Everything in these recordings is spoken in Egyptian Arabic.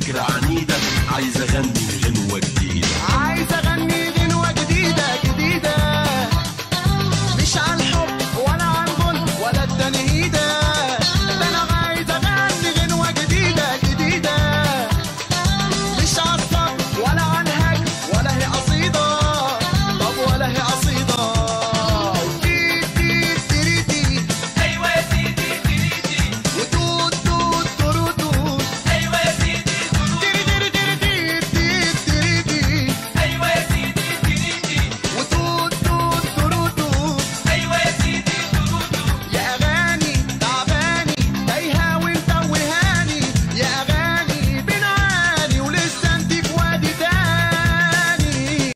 فكرة عنيدة عايز اغني غنوة جديدة عايز اغني غنوة جديدة جديدة مش عن حب ولا عن غل ولا التنهيدة ده انا عايز اغني غنوة جديدة جديدة مش عن صبر ولا عن هجر ولا هي قصيدة طب ولا هي قصيدة تي تي تيري تي ايوه يا سيدي تريدي وتوت توت تورو توت ايوه يا سيدي تيري تيري تيري تي تي تيري تي ايوه يا سيدي تريدي وتوت توت تورو توت ايوه يا سيدي ترودو يا اغاني تعباني تايهه ومتوهاني يا اغاني بنعاني ولسه انت في وادي تاني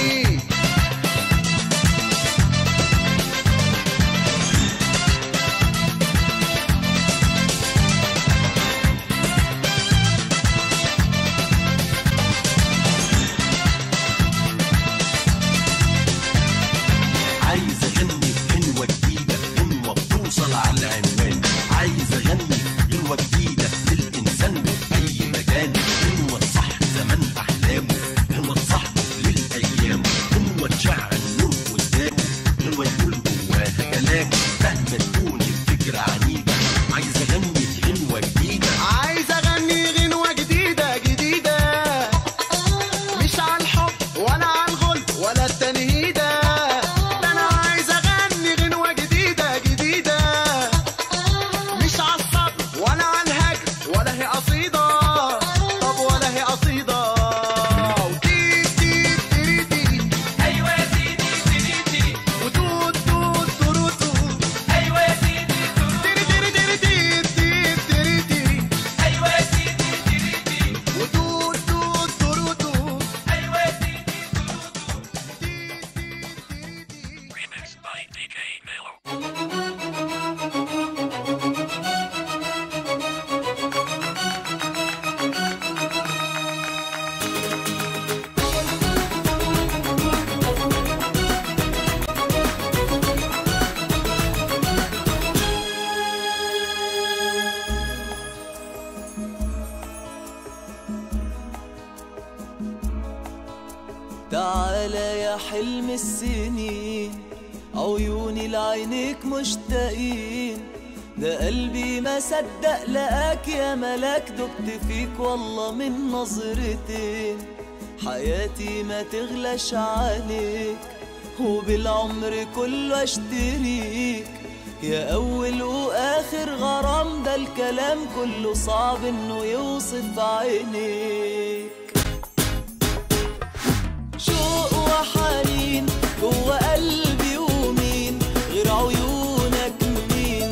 عايز اغني غنوة جديدة غنوة بتوصل على العنوان عايز اغني غنوة جديدة للانسان في اي مكان غنوة صح زمان احلامه غنوة صح للايام غنوة تشعل نور قدامه غنوة يقول جواها كلام مهما تكون الفكرة عنيدة عايز اغني غنوة جديدة عايز اغني غنوه جديده جديده مش عن حب ولا عن غل ولا التنهيده ده انا عايز اغني غنوه جديده جديده مش عن صبر ولا عن هجر ولا هي قصيده طب ولا هي قصيده وتي تي تيري تي ايوه يا سيدي تريدي وتوت توت تورو توت ايوه يا سيدي ترودو تيري تيري تيري تي تي تيري تي ايوه يا سيدي تريدي وتوت توت تورو توت ايوه يا سيدي ترودو تعالى يا حلم السنين عيوني لعينيك مشتاقين ده قلبي ما صدق لقاك يا ملاك دقت فيك والله من نظرتين حياتي ما تغلاش عليك وبالعمر كله اشتريك يا اول واخر غرام ده الكلام كله صعب انه يوصف عينيك شوق وحنين جوا قلبي ومين غير عيونك مين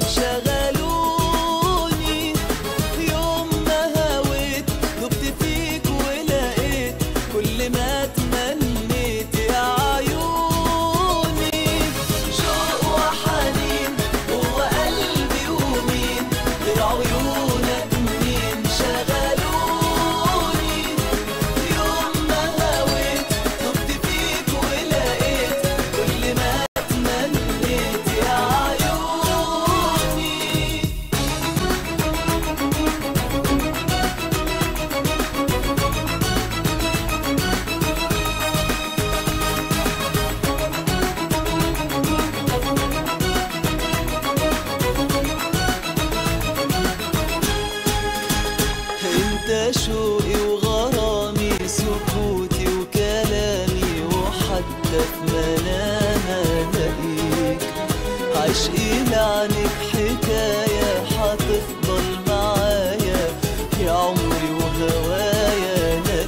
شغلوني يوم ما هويت دبت فيك ولقيت كل ما تمنيت يا عيوني شوق وحنين جوا قلبي ومين غير عيونك مين شغلوني يوم ما هويت دبت فيك ولقيت كل ما تمنيت يا عيوني انت شوقي وغرامي سكوتي وكلامي وحتى في منام الاقيك عشقي لعنك حكاية حتفضل معايا يا عمري وهوايا انا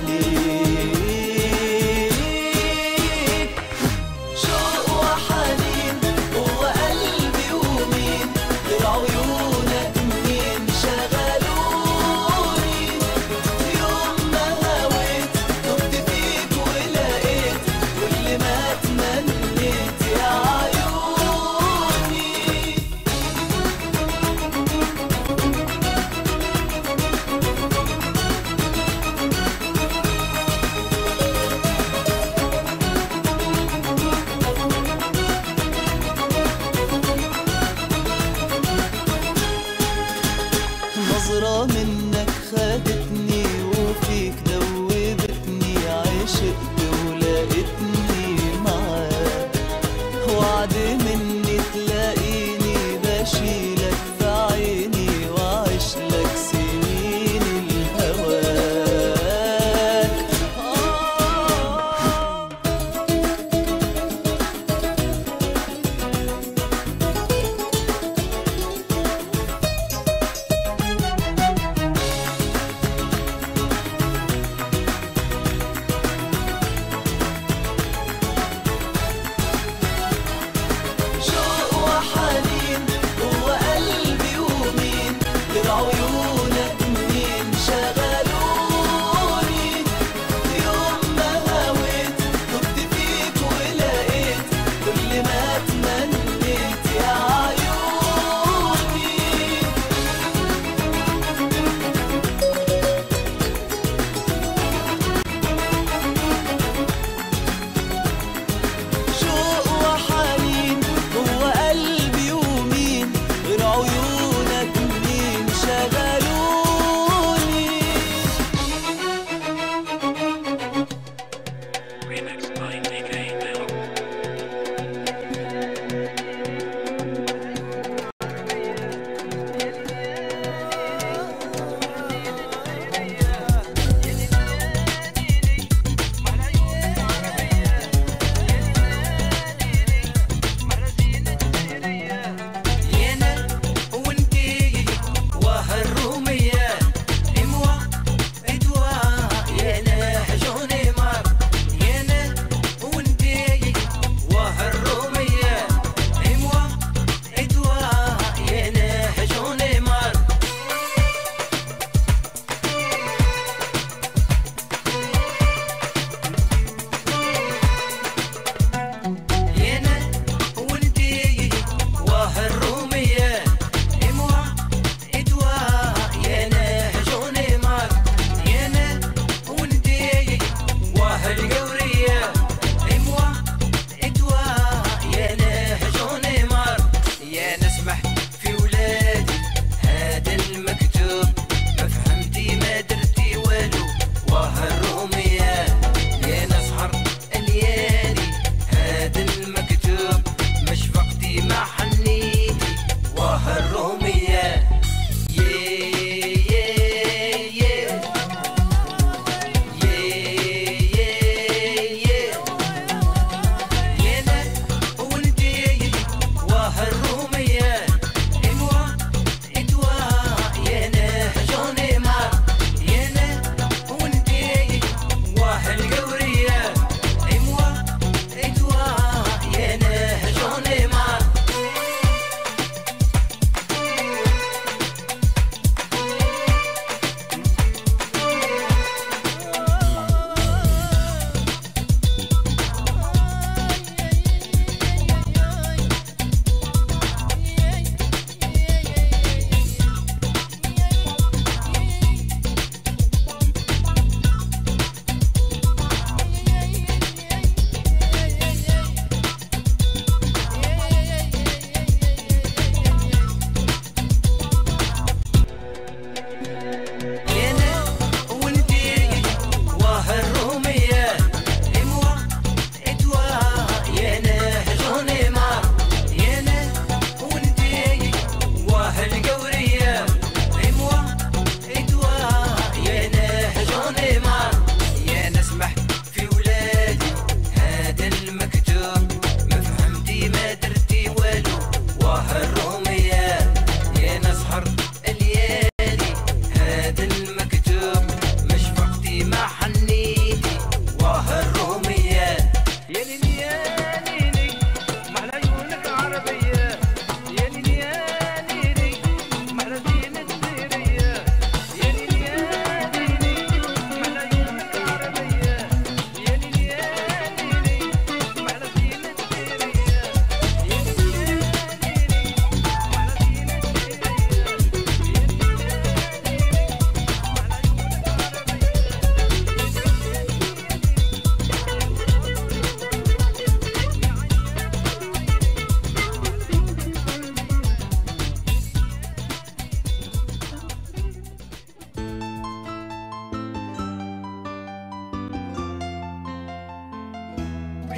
ليك شوق وحنين جوا قلبي ومين غير عيونك مين شغلوني يوم ما هويت دبت فيك ولقيت كل ما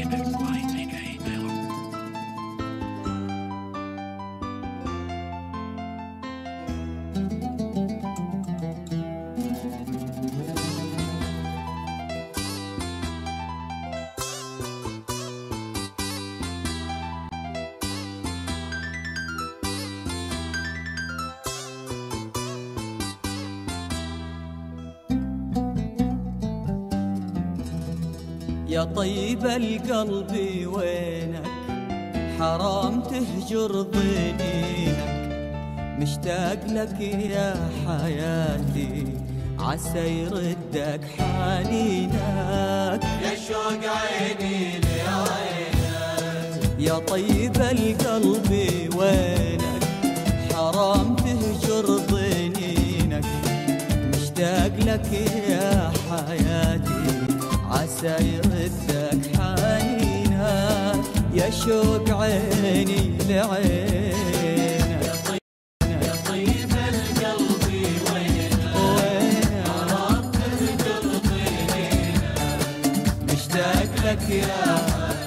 يا طيب القلب وينك حرام تهجر ضنينك مشتاق لك يا حياتي عسى يردك حنينك يا شوق عيني لعينك يا طيب القلب وينك حرام تهجر ضنينك مشتاق لك يا حياتي عسى يردك حنينك يا شوق عيني لعينك يا طيب القلب وينك وينك حرام تهجر ضنينك مشتاق لك يا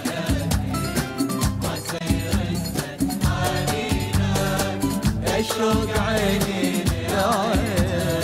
عسى يردك حنينك يا شوق عيني لعينك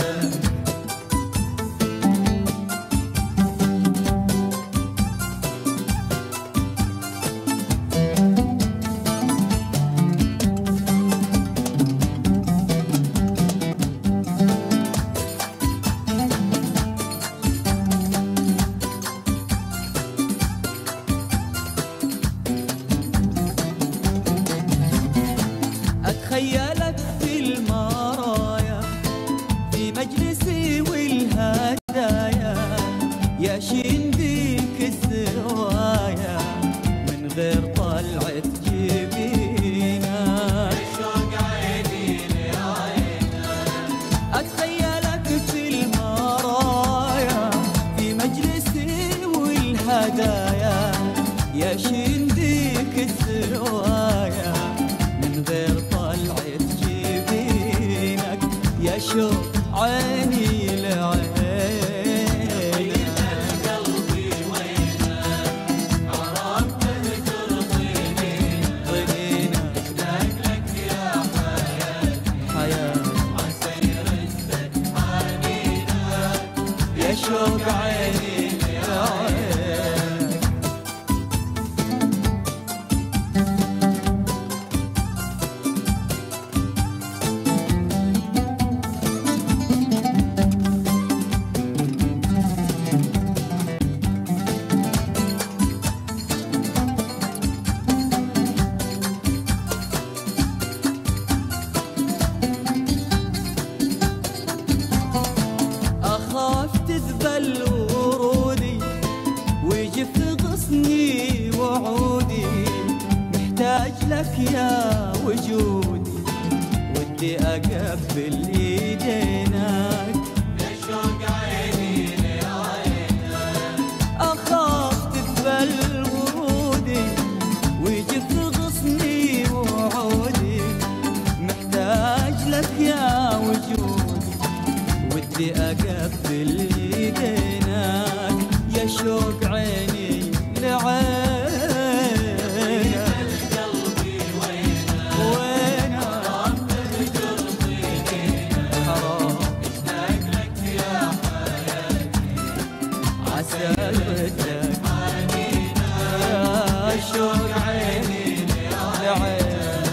أتخيلك في المرايا في مجلسي والهدايا يا شين بيك السوايا من غير طلعة جبينك شوق عيني لعينك أتخيلك في المرايا في مجلسي والهدايا يا شين بيك السوايا من غير طلعة جبينك يا شوق عيني لعينك قلبي وينك حرام تهجر ضنينك ضنينك لك يا حياتي حياتي عسى يردك حنينك يا شوق عيني لعينك أخاف تذبل ورودي ويجف غصني وعودي محتاج لك يا وجودي ودي أقبل إيدينك يا شوق عيني لعينك أخاف تذبل ورودي ويجف غصني وعودي محتاج لك يا وجودي ودي أقبل إيدينك يا شوق عيني لعينك قلبي وينك وينك تهجر ضنينك حرام اشتاق لك يا حياتي عسى ردك يا شوق عيني لعينك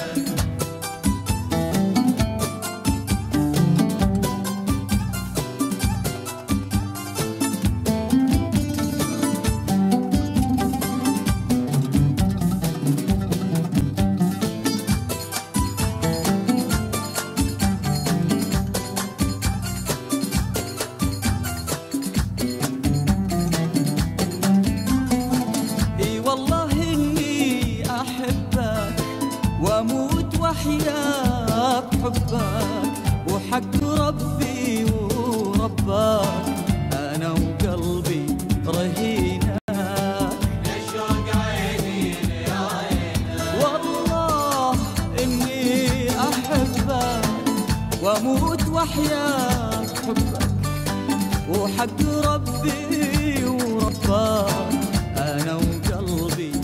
اي والله اني احبك واموت واحيا بحبك وحق ربي وربك انا وقلبي رهينك يا شوق عيني لعينك والله اني احبك واموت واحيا بحبك وحق ربي وربك انا وقلبي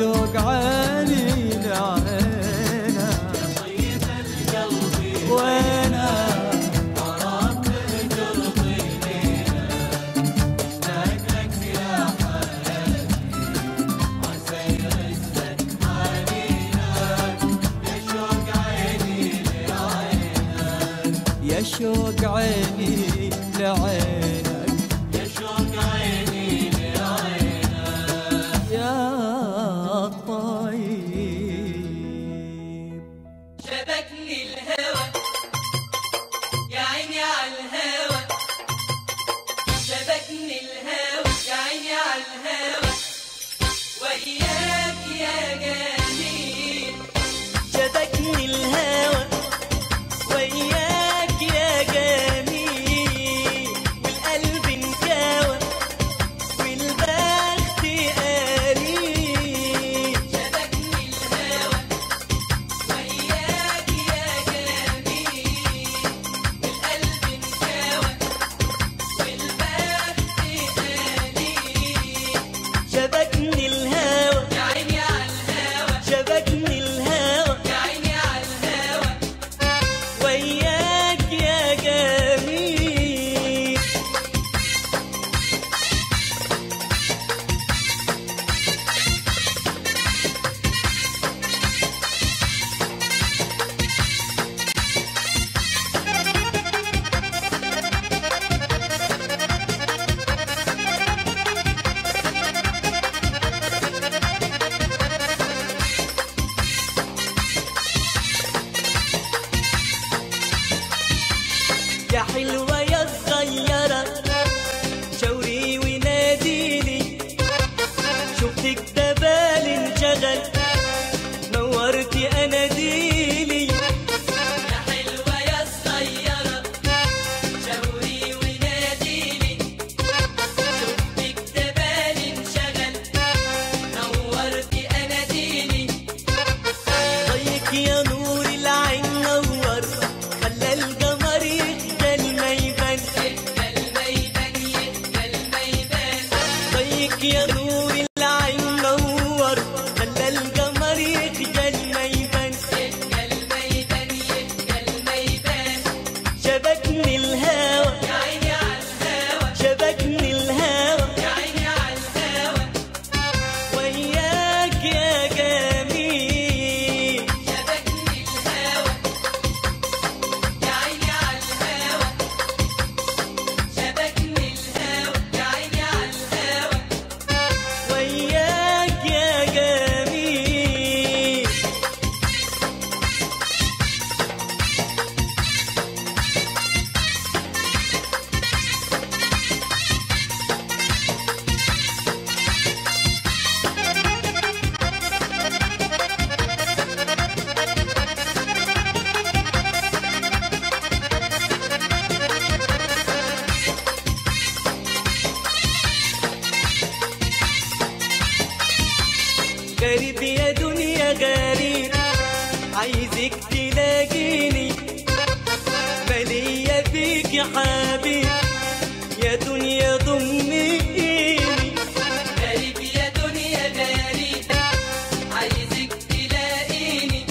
شوق عيني لعينك طيب القلب وينك حرام ترضي لينا اشتاق لك يا حياتي عسى يرزق حنينك يا شوق عيني لعينك يا شوق عيني لعينك يا شوق عيني لعينك يا طيب شبكني الهوى يا عيني على الهوى شبكني الهوى يا عيني على الهوى وإياك يا جميل شبكني الهوى وياك يا جميل والقلب انكوى والبخت قليل شبكني الهوى وإياك يا جميل القلب انكوى والبخت قليل شبكني الهوى يا عيني على الهوى شبكني الهوى يا عيني على الهوى وياك يا جميل يا حلوة يا صغيرة شاوري وناديلي شفتك ده بال انشغل نورتي اناديلي يا حلوة يا صغيرة شاوري وناديلي شوفك تبان انشغل نورتي اناديلي ضيك يا نور العين نور خلى القمر يخجل ما يبان يبقى الميدان يبقى الميدان ضيك يا نور العين نور خلى القمر يخجل ما يبان يبقى الميدان يبقى الميدان شبكني الهوى يا عيني على الهوى شبكني الهوى يا عيني على الهوى وياك يا جميل شبكني الهوى يا عيني على الهوى شبكني الهوى يا عيني على الهوى وياك يا جميل غريب يا دنيا غريب عايزك تلاقيني مالية بيك يا حبيب يا دنيا ضميني غريب يا دنيا غريب عايزك تلاقيني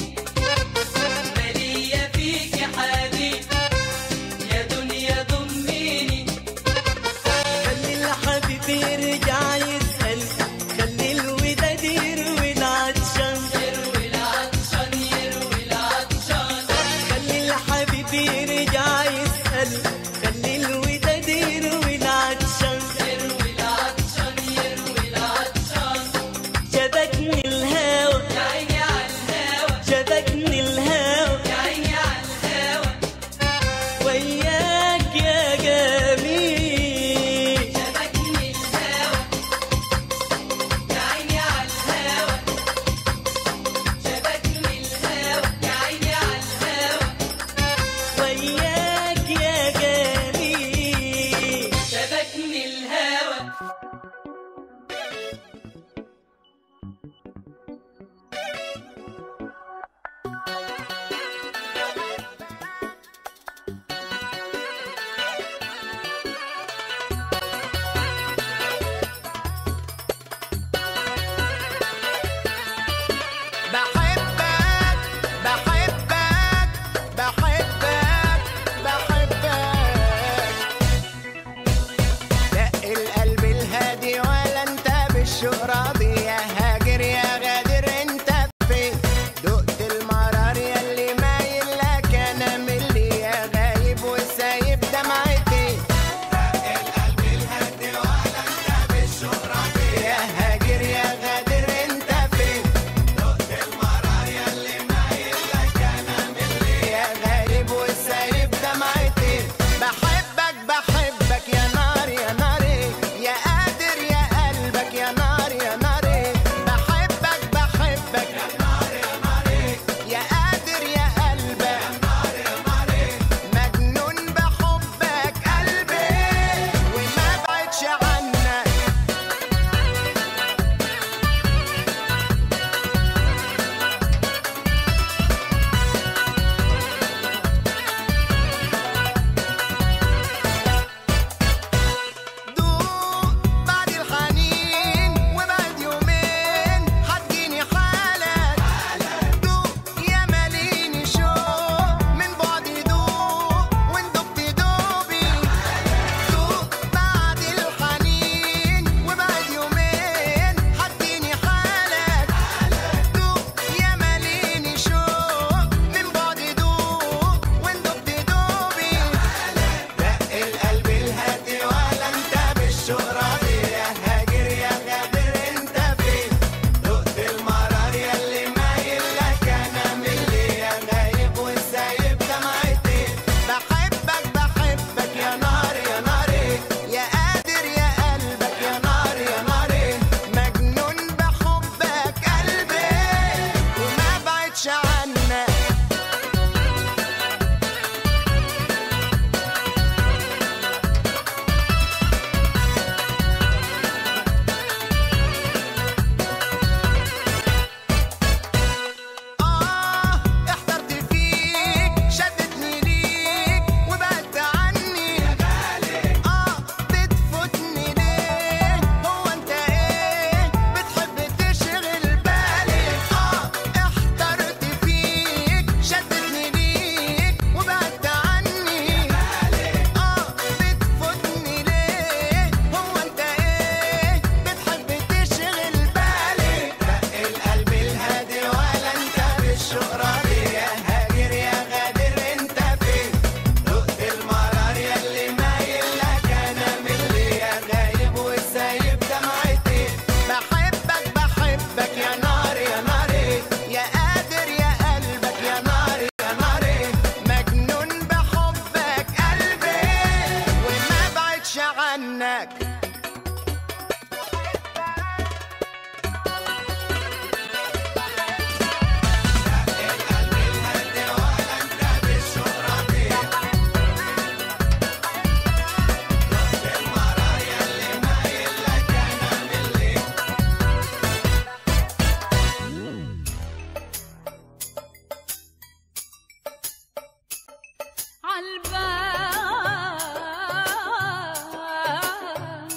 مالية فيك يا حبيب يا دنيا ضميني خلي الحبيب يرجع يسأل خلي الوداد يروي العطشان يروي العطشان يروي العطشان خلي الحبيب يرجع يسأل خلي الوداد عنك عالبال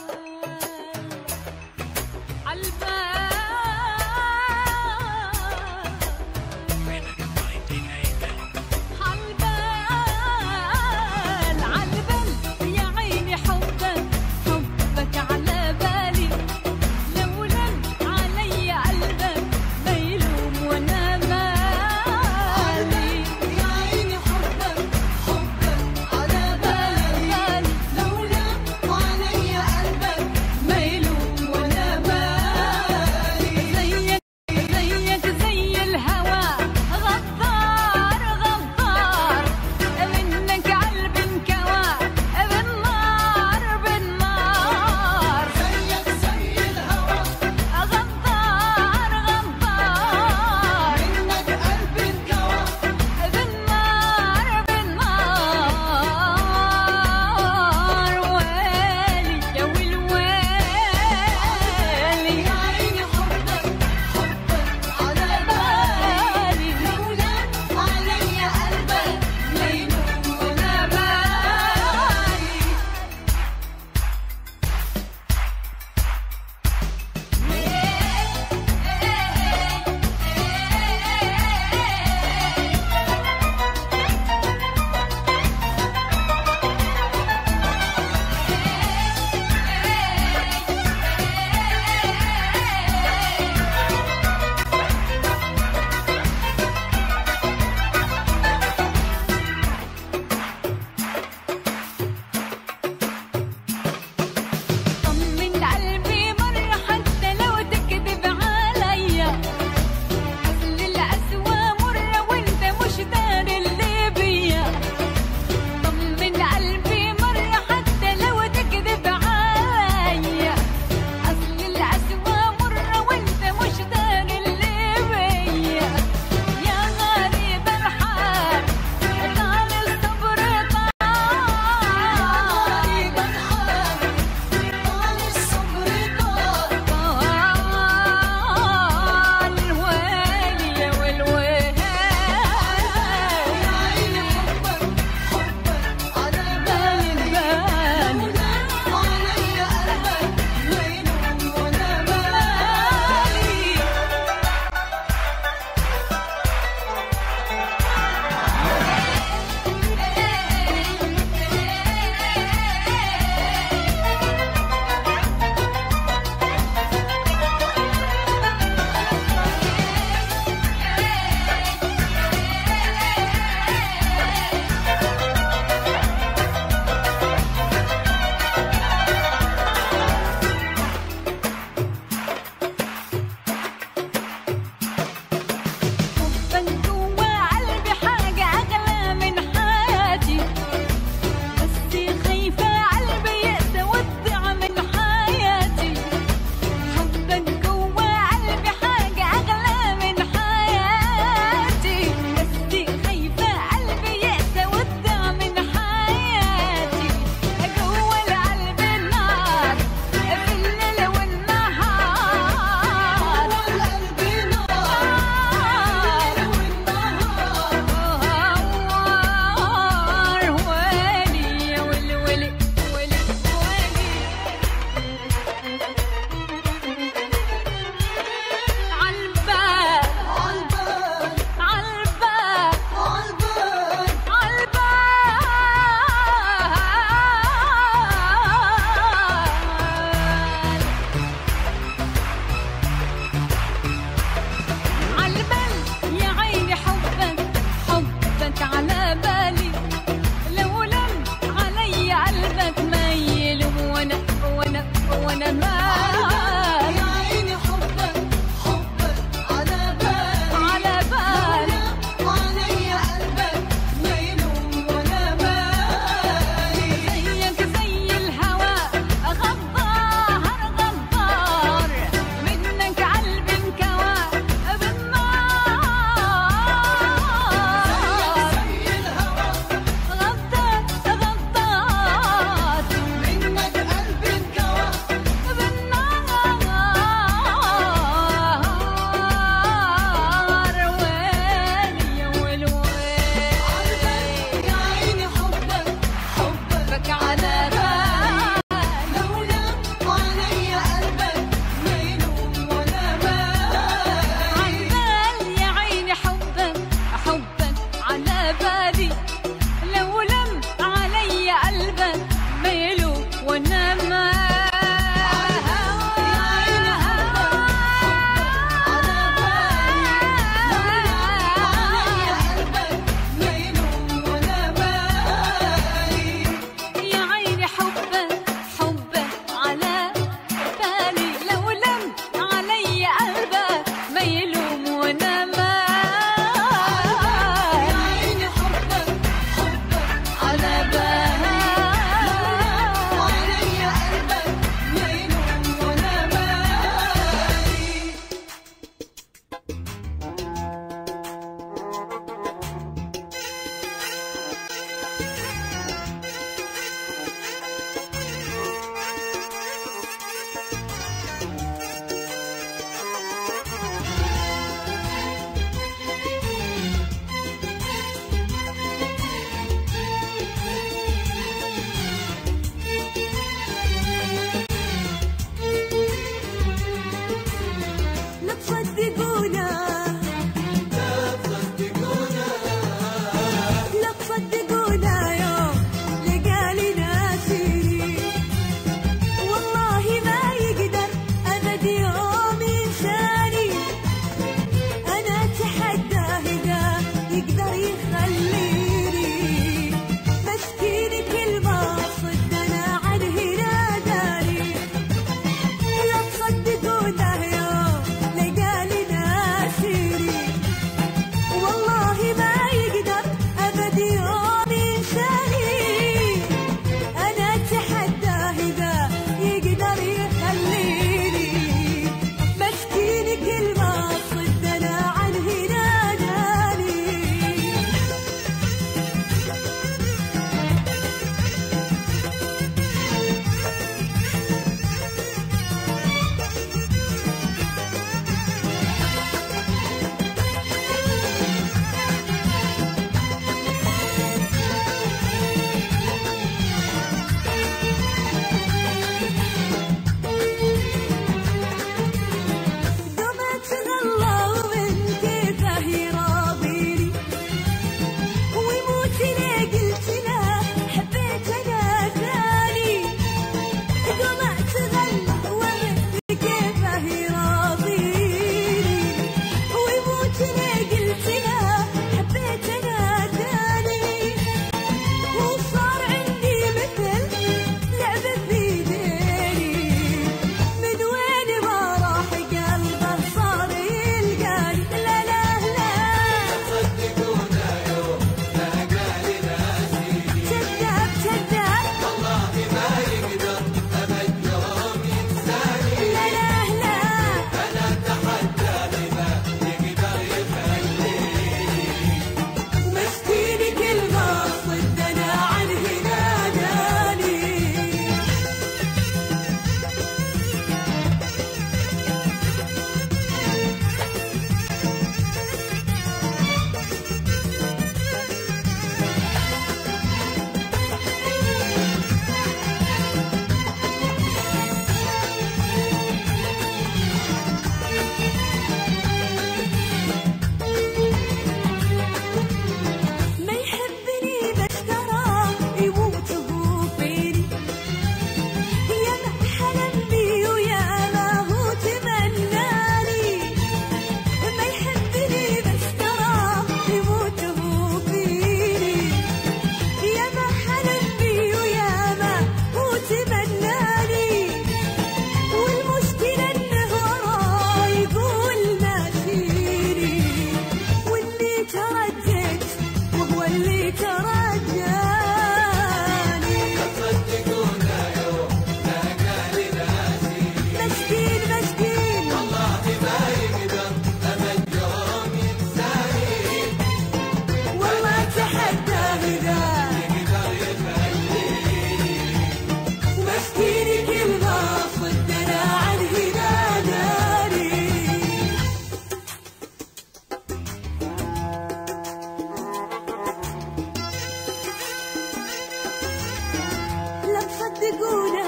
تصدقونا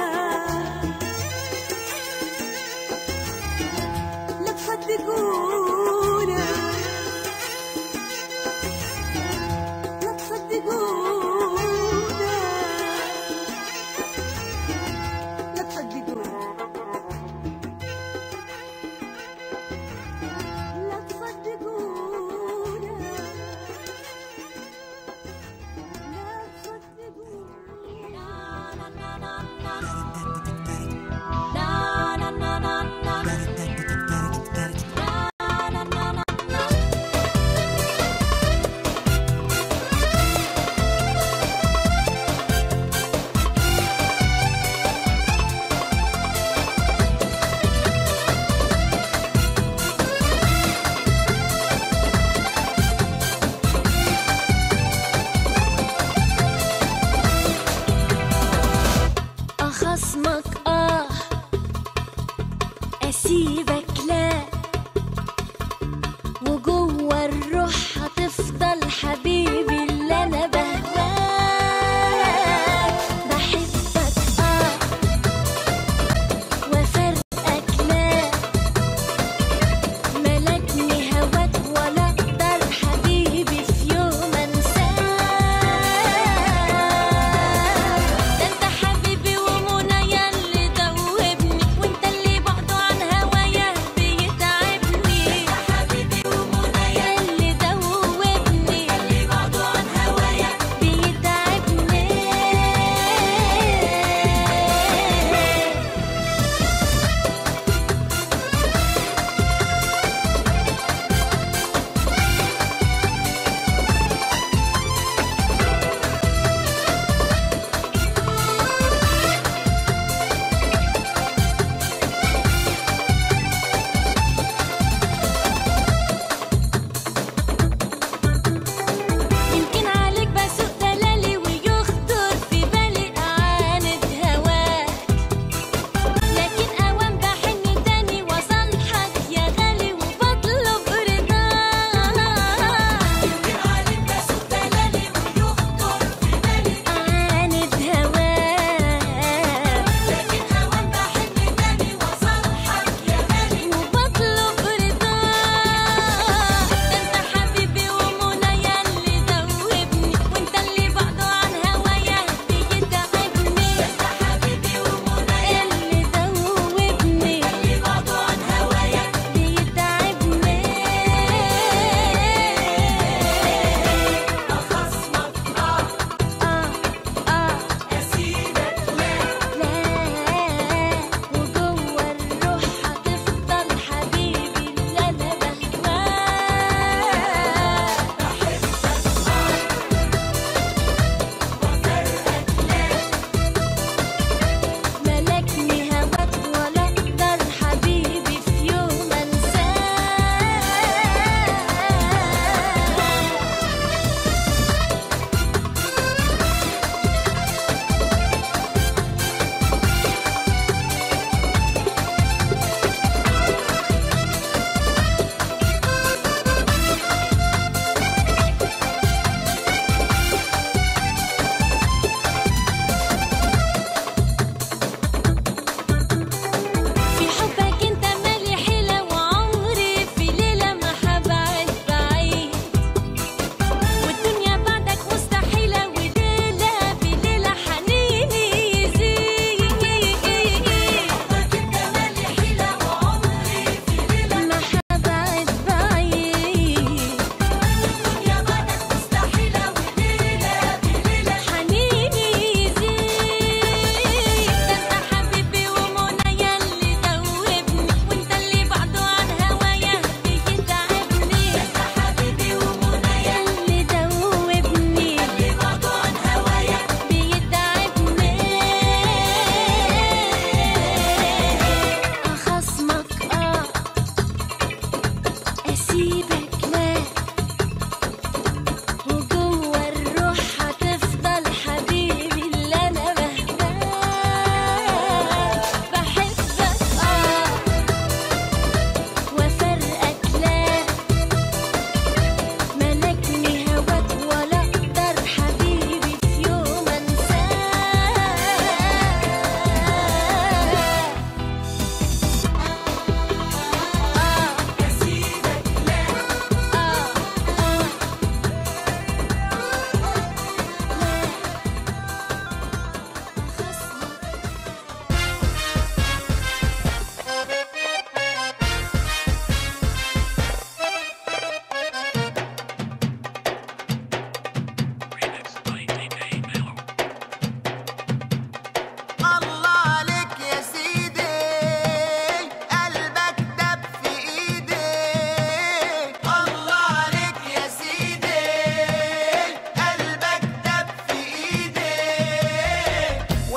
لا تصدقونا لا تصدقونا لا تصدقونا لا تصدقونا لا أخصمك آه أسيبك لا وجوه الروح هتفضل حبيبي اللي أنا بهواك بحبك آه وفرقك لا ملكني هواك ولا أقدر حبيبي في يوم أنساك ده انت حبيبي ومنى ياللي دوبني وانت اللي بعده عن هوايا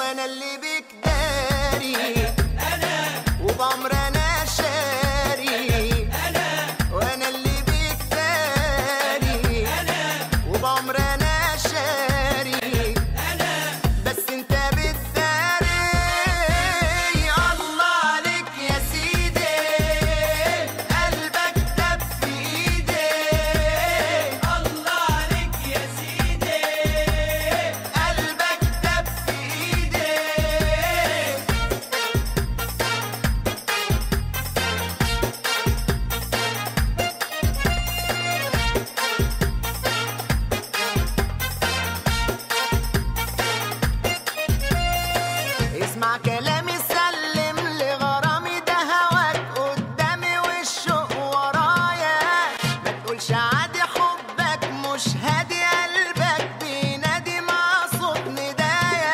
ده انا اللي بيك داري وبعمر انا شاري وانا اللي بيك داري وبعمر انا شاري بس انت بتداري الله عليك يا سيدي قلبك دب في ايدي الله عليك يا سيدي قلبك دب في ايدي اسمع كلامي سلم لغرامي ده هواك قدامي والشوق ورايا ما تقولش عادي حبك مش هادي قلبك بينادي مع صوت ندايا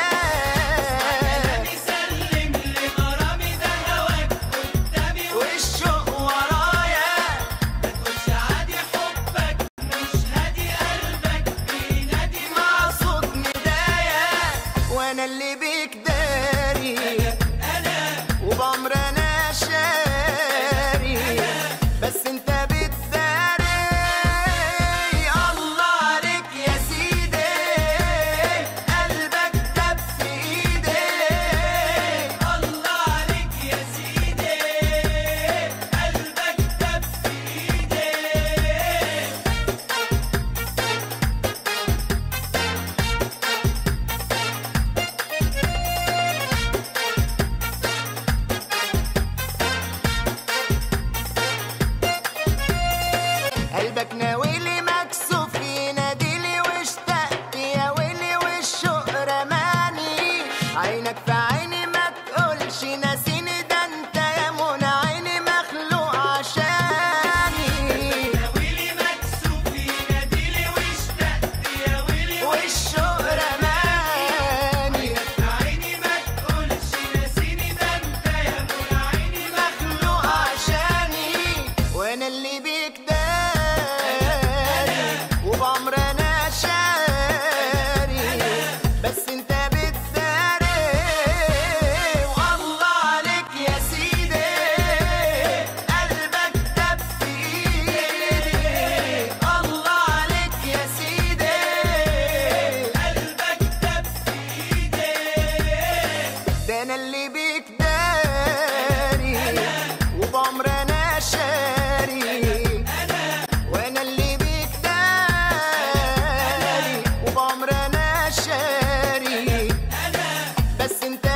سلم لغرامي ده هواك قدامي والشوق ورايا مش عادي حبك مش هادي قلبك بينادي مع صوت ندايا وانا اللي بيك داري وبعمر انا شاري بس انت بتداري الله عليك يا سيدي قلبك دب في ايدي الله عليك يا سيدي قلبك دب في ايدي قلبك ناويلي مكسوف يناديلي واشتقت يا ويلي والشوق رماني عينك في عيني ما تقولش ناسيني ده انت يا منى عيني مخلوق عشاني ويلي مكسوف يناديلي واشتقت يا ويلي والشوق رماني عيني ما تقولش ناسيني ده انت يا منى عيني مخلوق عشاني وانا اللي بيك داري وبعمر انا شاري بس انت بتداري والله عليك يا سيدي قلبك دب في ايدي الله عليك يا سيدي قلبك دب في ايدي ده انا اللي بيك داري وبعمر انا شاري وانا اللي بيك داري وبعمر انا شاري بس انت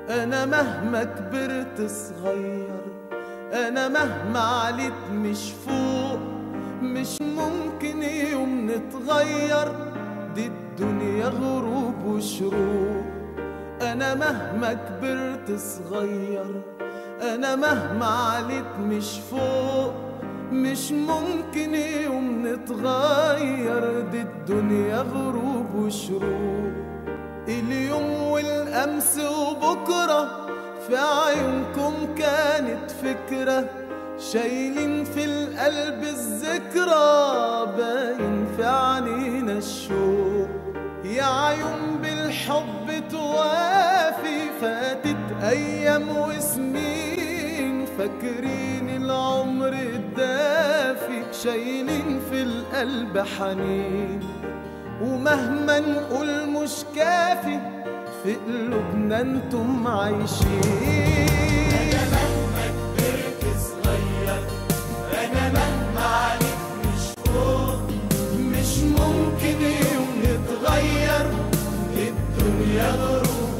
انا مهما كبرت صغير انا مهما عليت مش فوق مش ممكن يوم نتغير دي الدنيا غروب وشروق انا مهما كبرت صغير انا مهما عليت مش فوق مش ممكن يوم نتغير دي الدنيا غروب وشروق اليوم والامس وبكره في عيونكم كانت فكره شايلين في القلب الذكرى باين في عينينا الشوق يا عيون بالحب توافي فاتت ايام وسنين فاكرين العمر الدافي شايلين في القلب حنين ومهما نقول مش كافي في قلوبنا انتم عايشين مش ممكن يوم نتغير الدنيا غروب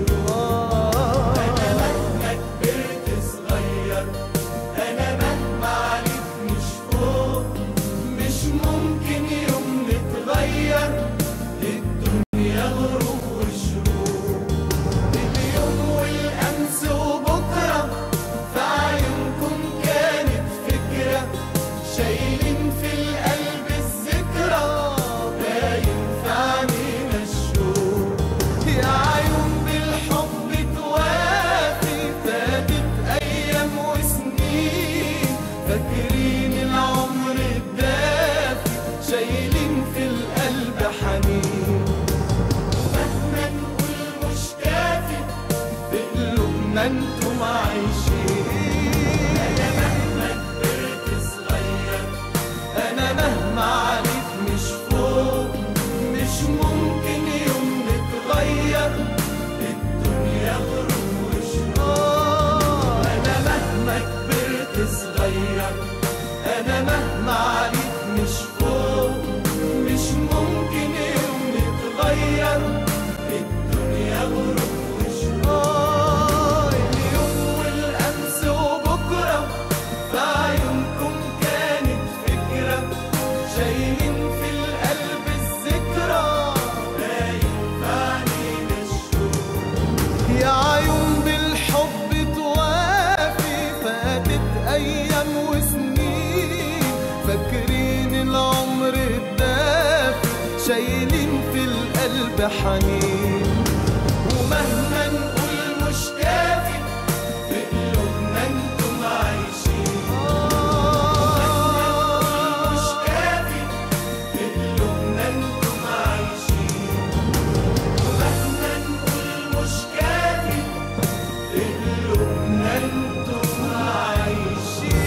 وشروق انا مهما كبرت صغير انا مهما عليك مش فوق مش ممكن يوم نتغير الدنيا غروب وشروق اليوم والامس وبكره في عيونكم كانت فكره شايلين في القلب الذكرى باين في عينينا الشوق يا عيون بالحب توافي فاتت ايام وسنين فاكرين العمر الدافي شايلين في القلب حنين مهما نقول مش كافي في قلوبنا انتم عايشين انا مهما كبرت صغير انا مهما عليك مش فوق مش ممكن يوم نتغير الدنيا غروب وشروق انا مهما كبرت صغير انا مهما عليك مش فوق مش ممكن يوم نتغير الدنيا غروب وشروق اليوم والامس وبكره في عيونكم كانت فكرة شايلين في القلب الذكرى باين في عينينا الشوق يا عيون بالحب توافي فاتت أيام وسنين فاكرين العمر الدافي شايلين في القلب حنين ومهما نقول مش كافي في قلوبنا انتم عايشين مش كافي في قلوبنا انتم عايشين ومهما نقول مش كافي في قلوبنا انتم عايشين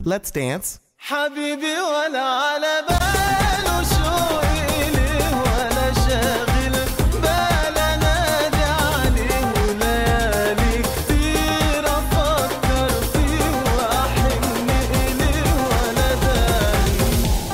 Let's dance. حبيبي ولا على باله شوقي ليه ولا شاغل بال انادي عليه وليالي كتير افكر فيه واحن اليه ولا داري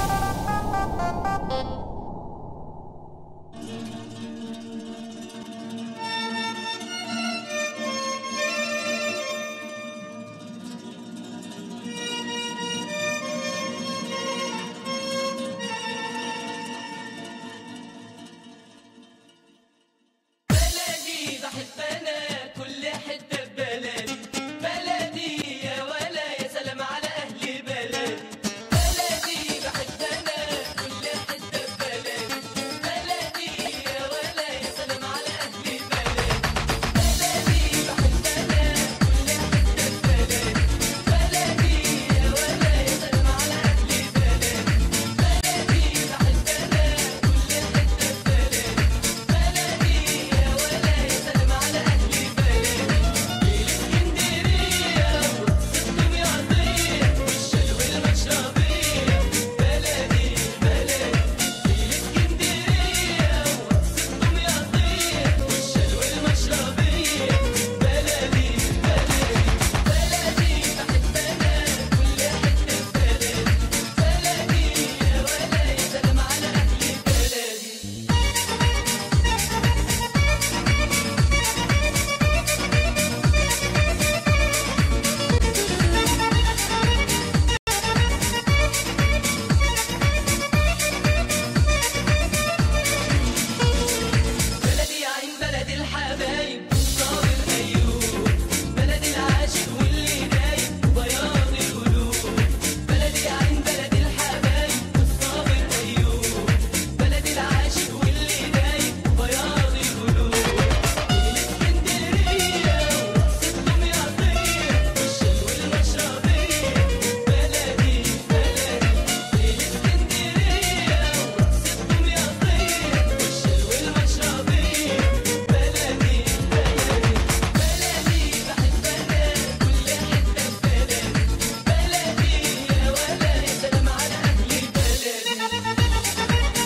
بلدي بحب انا كل حته ببلدي بلدي يا ولا يا سلام على اهل بلدي بلدي بحب انا كل حته ببلدي بلدي يا ولا يا سلام على اهل بلدي بلدي بحب انا كل حته ببلدي بلدي يا ولا يا سلام على اهل بلدي بلدي بحب انا كل حته ببلدي بلدي يا ولا يا سلام على اهل بلدي الاسكندريه وصدكم يا ضيق والشلو المشربيه بلدي بلدي الاسكندريه وصدكم يا ضيق والشلو المشربيه بلدي بلدي بلدي بحب انا كل حته بلدي بلدي يا ولا يا سلام على اهل بلدي بلدي عين بلد الحبايب صابر أيوب بلد العاشق واللي دايب بياض القلوب بلدي عين بلد الحبايب صابر أيوب بلد العاشق واللي دايب بياض القلوب الإسكندرية وصدكم يا طير والشلو المشربية بلدي بلدي الإسكندرية وصدكم يا طير والشلو المشربية بلدي بلدي بلدي بحب أنا كل حتة ببلدي بلدي يا ولا يا سلام على أهل بلدي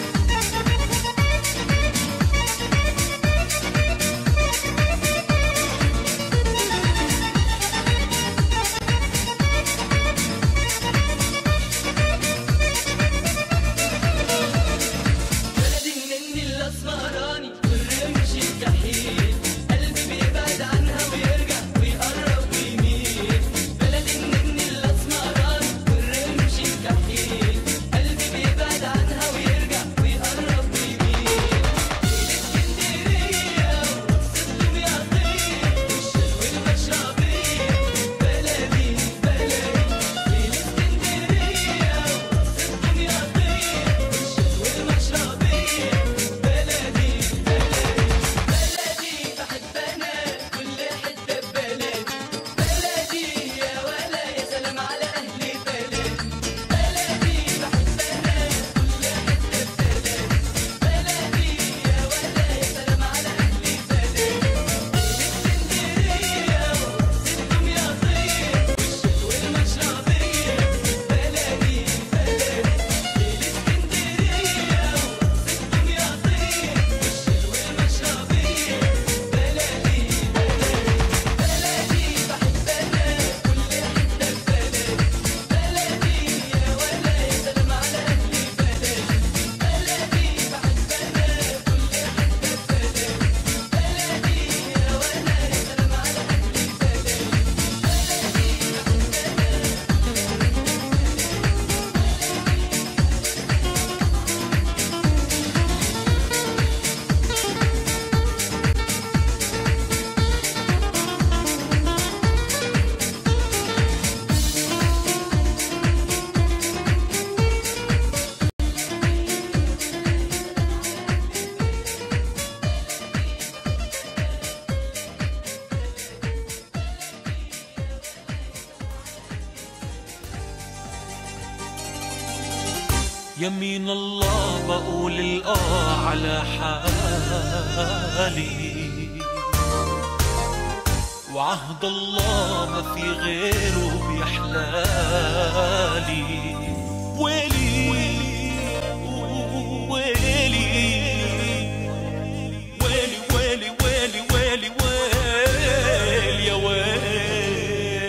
بلدي النني الاسمراني والرمش الكحيل قلبي بيبعد عنها ويرجع ويقرب ويميل بلدي النني الاسمراني والرمش الكحيل قلبي بيبعد عنها ويرجع ويقرب ويميل الاسكندريه وصدكم يا طير والشلو المشربيه بلدي بلدي الاسكندريه وصدكم يا طير والشلو المشربيه بلدي بلدي بلدي بحب انا كل حته ببلدي بلدي يا ولا يا سلام على اهل بلدي بلدي بحب انا كل حته ببلدي بلدي يا ولا يا سلام على اهل بلدي الاسكندريه وصدكم يا طير والشلو المشربيه بلدي بلدي الاسكندريه وصدكم يا طير والشلو المشربيه بلدي بلدي بلدي بحب انا كل حته ببلدي بلدي يا ولا يا سلام على اهل بلدي بلدي بحب انا كل حته ببلدي بلدي يا ولا يا سلام على اهل بلدي يمين الله بقول الآه على حالي وعهد الله ما في غيره بيحلالي ويلي ويلي ويلي ويلي ويلي ويلي ويلي يا ويلي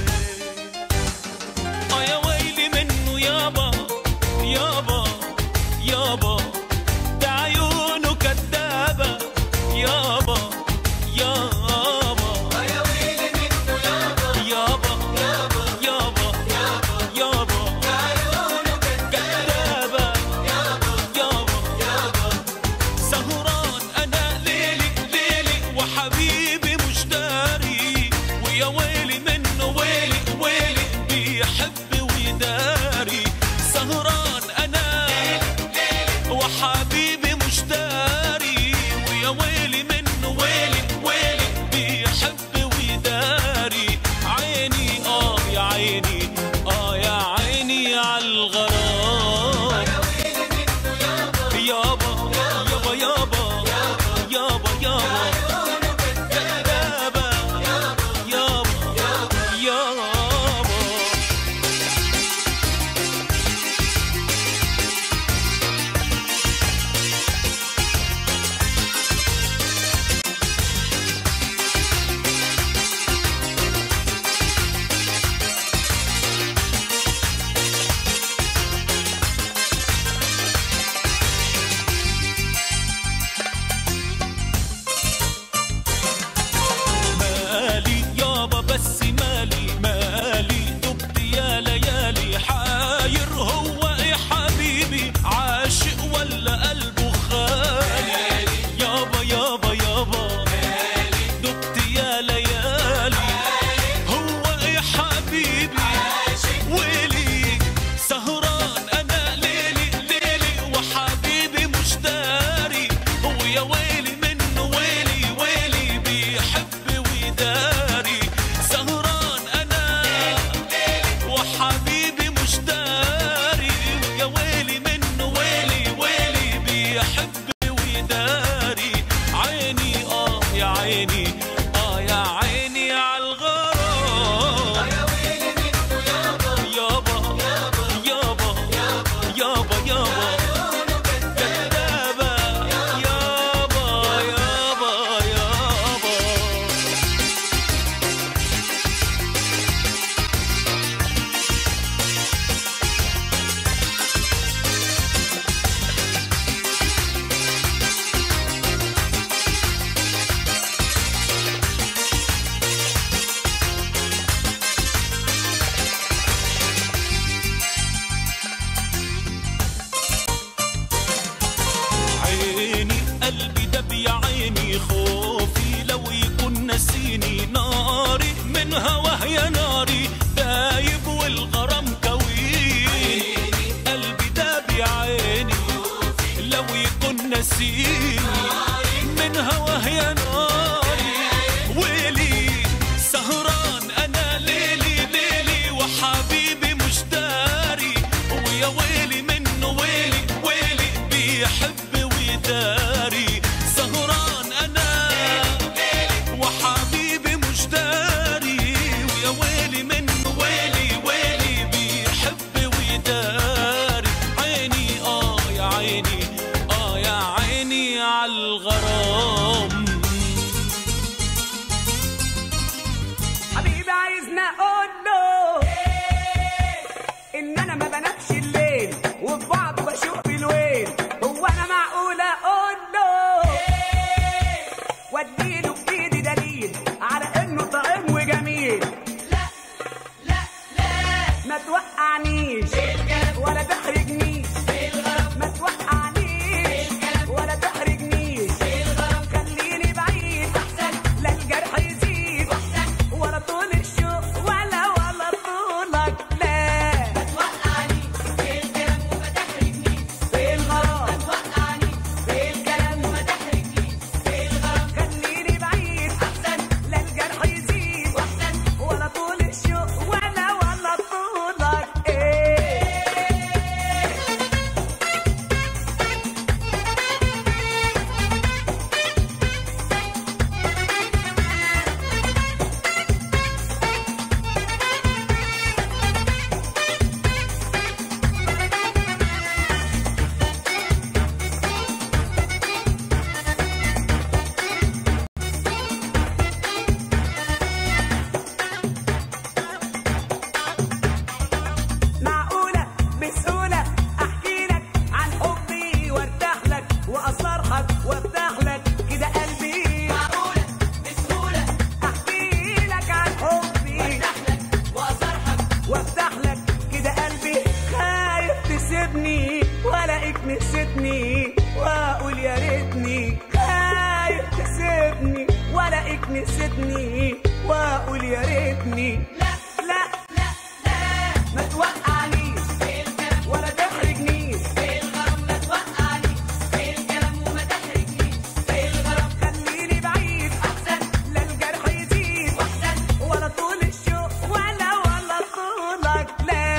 اه يا ويلي منه يابا يابا يابا ده عيونه كدابة يابا يابا يا ويلي منه يابا يابا يابا يابا ده عيونه كدابة يابا يابا سهران انا ليلي ليلي وحبيبي مش داري ويا ويلي منه ويلي ويلي بيحب ويداري سهران انا وحبيبي مش داري ويا ويلي منه ويلي ويلي بيحب ويداري عيني اه يا عيني اه يا عيني عالغرام يابا يابا يابا يابا يابا كدابة يابا يابا مالي يابا بس مالي مالي دبت يا ليالي حاير هو ايه حبيبي عاشق ولا قلبه خالي يابا يابا يابا دبت يا ليالي هو ايه حبيبي ويلي سهران انا ليلي ليلي وحبيبي مش داري ويا ويلي منه ويلي ويلي بيحب ويداري سهران انا وحبيبي مش داري ويا ويلي منه ويلي ويلي بيحب ويداري عيني اه يا عيني اه يا عيني عالغرام يابا يابا يابا يابا كدابة يابا يابا يابا عيني قلبي دب يا عيني خوفي لو يكون نسيني ناري من هواه يا ناري دايب والغرام كويني قلبي دب يا عيني لو يكون نسيني من هواه يا ناري ويلي سهران انا ليلي ليلي وحبيبي مش داري ويا ويلي منه ويلي ويلي بيحب ويداري سهران انا وحبيبي مش داري ويا ويلي منه ويلي ويلي بيحب ويداري عيني اه يا عيني اه يا عيني عالغرام حبيبي عايزني اقول له ان انا ما بنامش الليل وفي بعض بشوف الويل هو انا معقول اقول له واديله بايدي دليل على انه طعم وجميل لا لا لا ما توقعنيش ولا تحرجنيش ما توقعنيش ولا تحرجنيش خليني بعيد لا الجرح يزيد ولا طول الشوق ولا ولا طولك لا ما توقعنيش غالبني خايف تسيبني ولاقيك نسيتني واقول يا ريتني لا لا لا لا ما توقعنيش ولا تحرجنيش ما توقعنيش في الكلام وما تحرجنيش في الغرام خليني بعيد احسن لا الجرح يزيد واحسن ولا طول الشوق ولا ولا طولك لا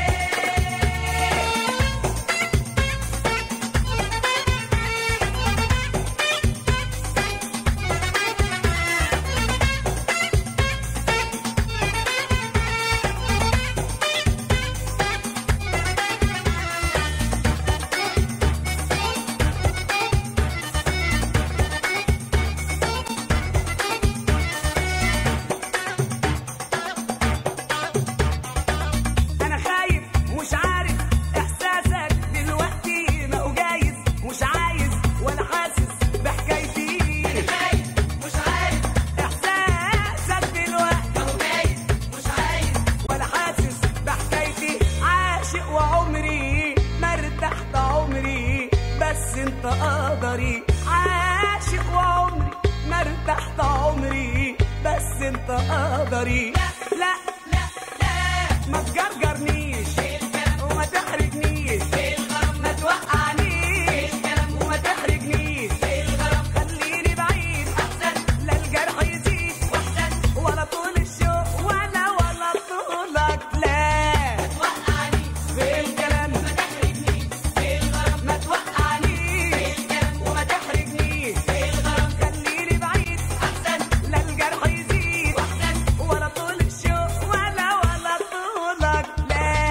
انا خايف مش عارف احساسك دلوقتي ما هو جايز مش عايز ولا حاسس بحكايتي خايف مش عارف احساسك دلوقتي ما هو جايز مش عايز ولا حاسس بحكايتي عاشق وعمري ما ارتحت عمري بس انت قدري عاشق وعمري ما ارتحت عمري بس انت قدري لا لا لا ما تجرجرنيش وما تحرجنيش في الغرام ما توقعنيش الكلام وما تحرجنيش في الغرام خليني بعيد احسن لا الجرح يزيد واحسن ولا طول الشوق ولا ولا طولك لا توقعنيش في الكلام ما تحرجنيش في الغرام ما توقعنيش وما تحرجنيش في الغرام خليني بعيد احسن لا الجرح يزيد واحسن ولا طول الشوق ولا ولا طولك لا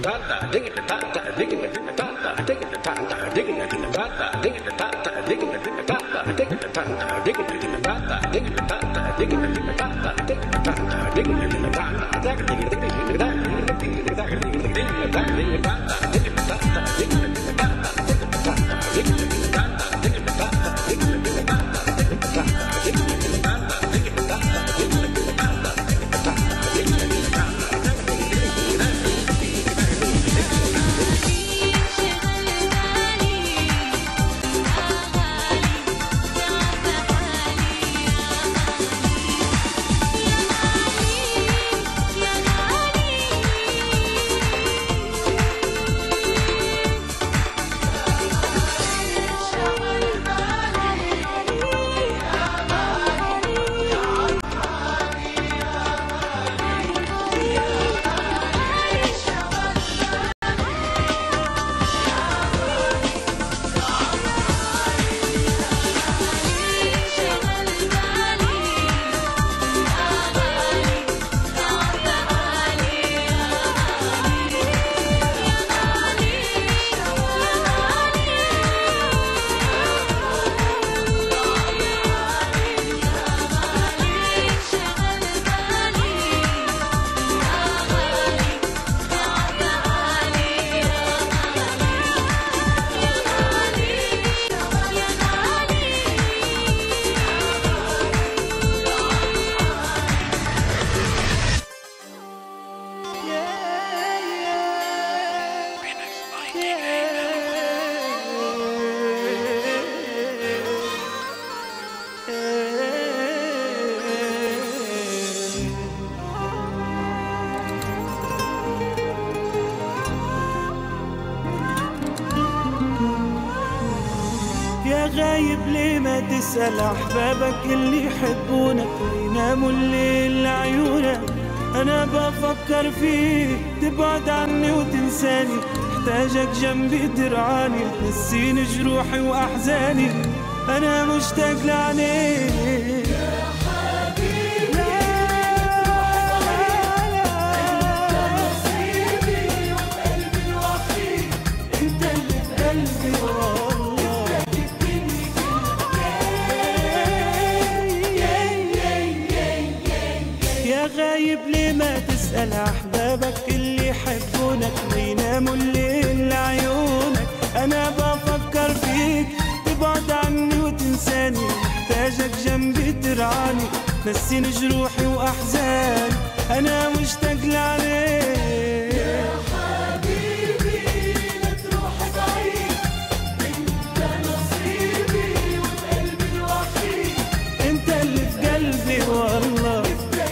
يا غايب ليه ما تسأل أحبابك اللي يحبونك ويناموا الليل لعيونك أنا بفكر فيك تبعد عني وتنساني محتاجك جنبي ترعاني تنسيني جروحي وأحزاني أنا مشتاق لعينيك انت اللي في قلبي والله يا غايب ليه ما تسأل أحبابك اللي يحبونك ويناموا الليل لعيونك أنا بفكر فيك تبعد عني وتنساني محتاجك جنبي ترعاني نسيني جروحي وأحزاني أنا مشتاق لعليك يا حبيبي لا تروح بعيد انت نصيبي وقلبي الوحيد انت اللي في قلبي والله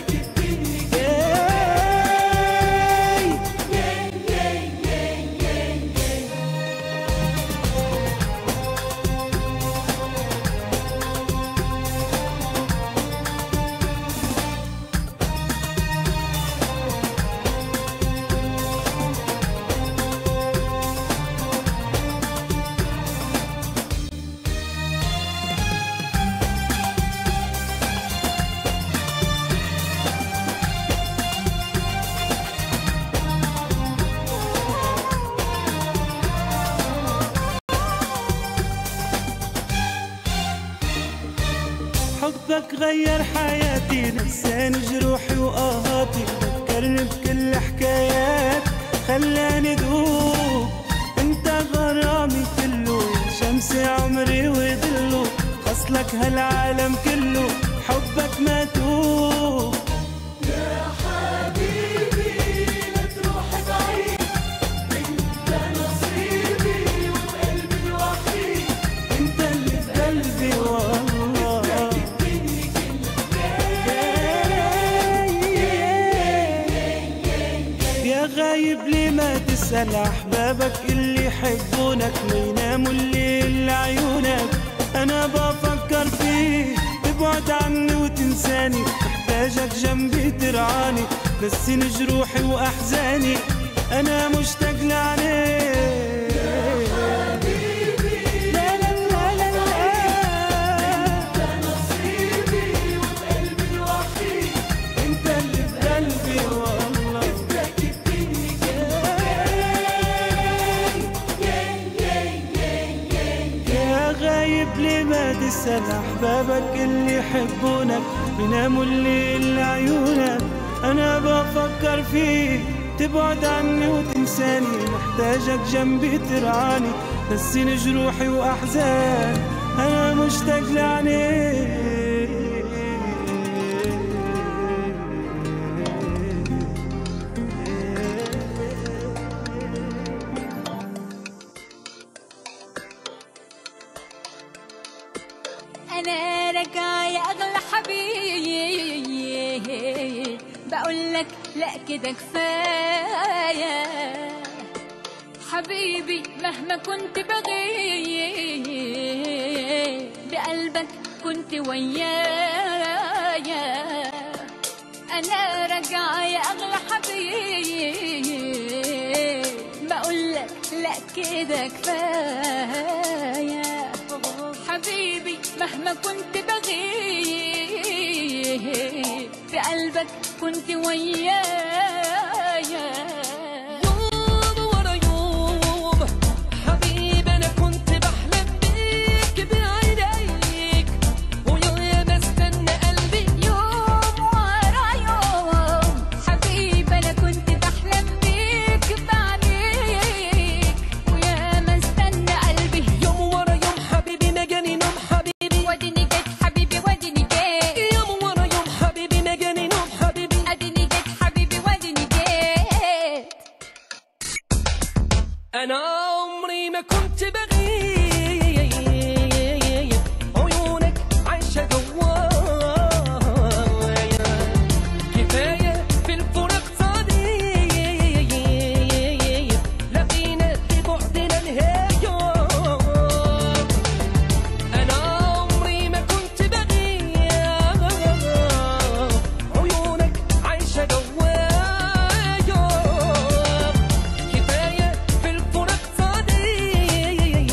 حبك غير حياتي نساني جروحي وآهاتي فكرني بكل حكايات خلاني دوب انت غرامي كله يا شمس عمري وظله خصلك هالعالم كله حبك ما توب يا حبيبي لا تروح بعيد انت نصيبي وقلبي الوحيد انت اللي في قلبي والله يا غايب ليه ما تسأل أحبابك اللي يحبونك ما يناموا الليل لعيونك أنا بفكر فيك تبعد عني وتنساني محتاجك جنبي ترعاني نسيني جروحي وأحزاني أنا مشتاق لعليك لا لا لا لا لا انت اللي في قلبي والله تسأل أحبابك اللي يحبونك بيناموا الليل لعيونك أنا بفكر فيك تبعد عني وتنساني محتاجك جنبي ترعاني تنسيني جروحي وأحزان أنا مشتاق لعينيك انا راجعه يا اغلى حبيب بقول لك لا كده كفايه حبيبي مهما كنت بغيب بقلبك كنت ويايا انا راجعه يا اغلى حبيب بقول لك لا كده كفايه حبيبي مهما كنت بغيب بقلبك كنت ويايا يوم ورا يوم حبيبي انا كنت بحلم بيك بعينيك ويوم بستنى قلبي يوم ورا يوم حبيبي انا كنت بحلم بيك بعينيك ويا ما استنى قلبي يوم ورا يوم حبيبي ما جاني نوم حبيبي وديني جيت حبيبي وديني جيت يوم ورا يوم حبيبي ما جاني نوم حبيبي اديني جيت حبيبي وديني جيت انا عمري ما كنت بغيب عيونك عايشه جوايا كفايه في الفراق صديق لقينا لبعدنا نهايه انا عمري ما كنت بغيب عيونك عايشه جوايا كفايه في الفراق صديق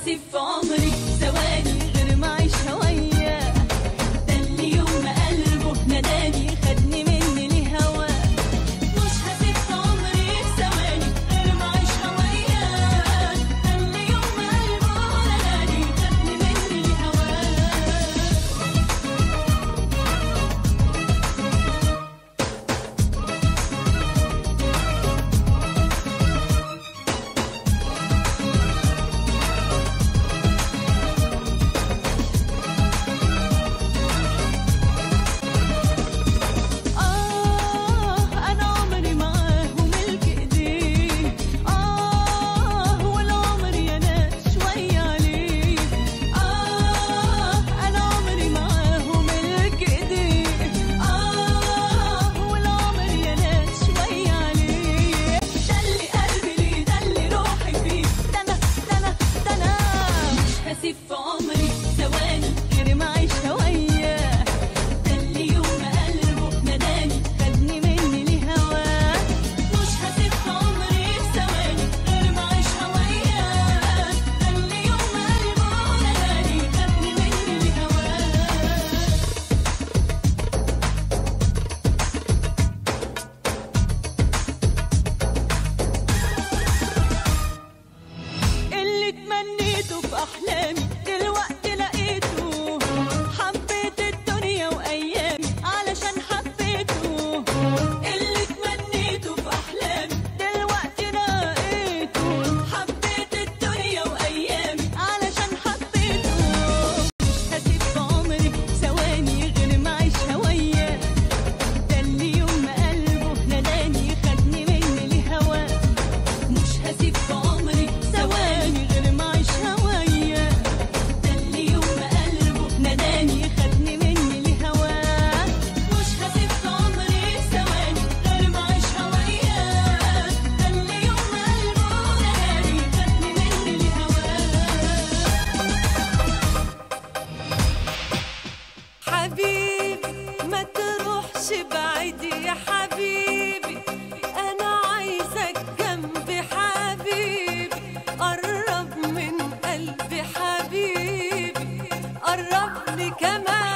هسيب في عمري ثواني غير ما اعيش هوايا ده اللي يوم ما قلبه ناداني خدني مني لهواه مش هسيب في عمري ثواني غير ما اعيش هوايا ده اللي يوم ما قلبه ناداني خدني مني لهواه آه أنا عمري معاه وملك إيديه آه والعمر يا ناس شوية عليه آه أنا عمري معاه وملك إيديه آه والعمر يا ناس شوية عليه ده اللي قلبي ليه ده اللي روحي فيه ده أنا ده أنا ده أنا مش هسيب في عمري ثواني غير ما أعيش هوايا ده اللي يوم ما قلبه ناداني خدني مني لهواه مش هسيب في عمري ثواني غير ما اعيش هوايا ده اللي يوم ما قلبه ناداني خدني مني لهواه اللي تمنيته في احلامي دلوقتي لقيته حبيت الدنيا وايامي علشان حبيته اللي تمنيته في احلامي دلوقتي لقيته حبيت الدنيا وايامي علشان حبيته مش هسيب في عمري ثواني غير ما اعيش هوايا ده اللي يوم ما قلبه ناداني خدني مني لهواه مش هسيب في عمري ثواني غير ما اعيش هوايا ده اللي يوم ما قلبه ناداني خدني مني لهواه مش هسيب في عمري ثواني غير ما اعيش هوايا ده اللي يوم ما قلبه ناداني خدني مني لهواه حبيبي ما تروحش بعيد يا حبيبي انا عايزك جنبي حبيبي قرب من قلبي حبيبي قرب لي كمان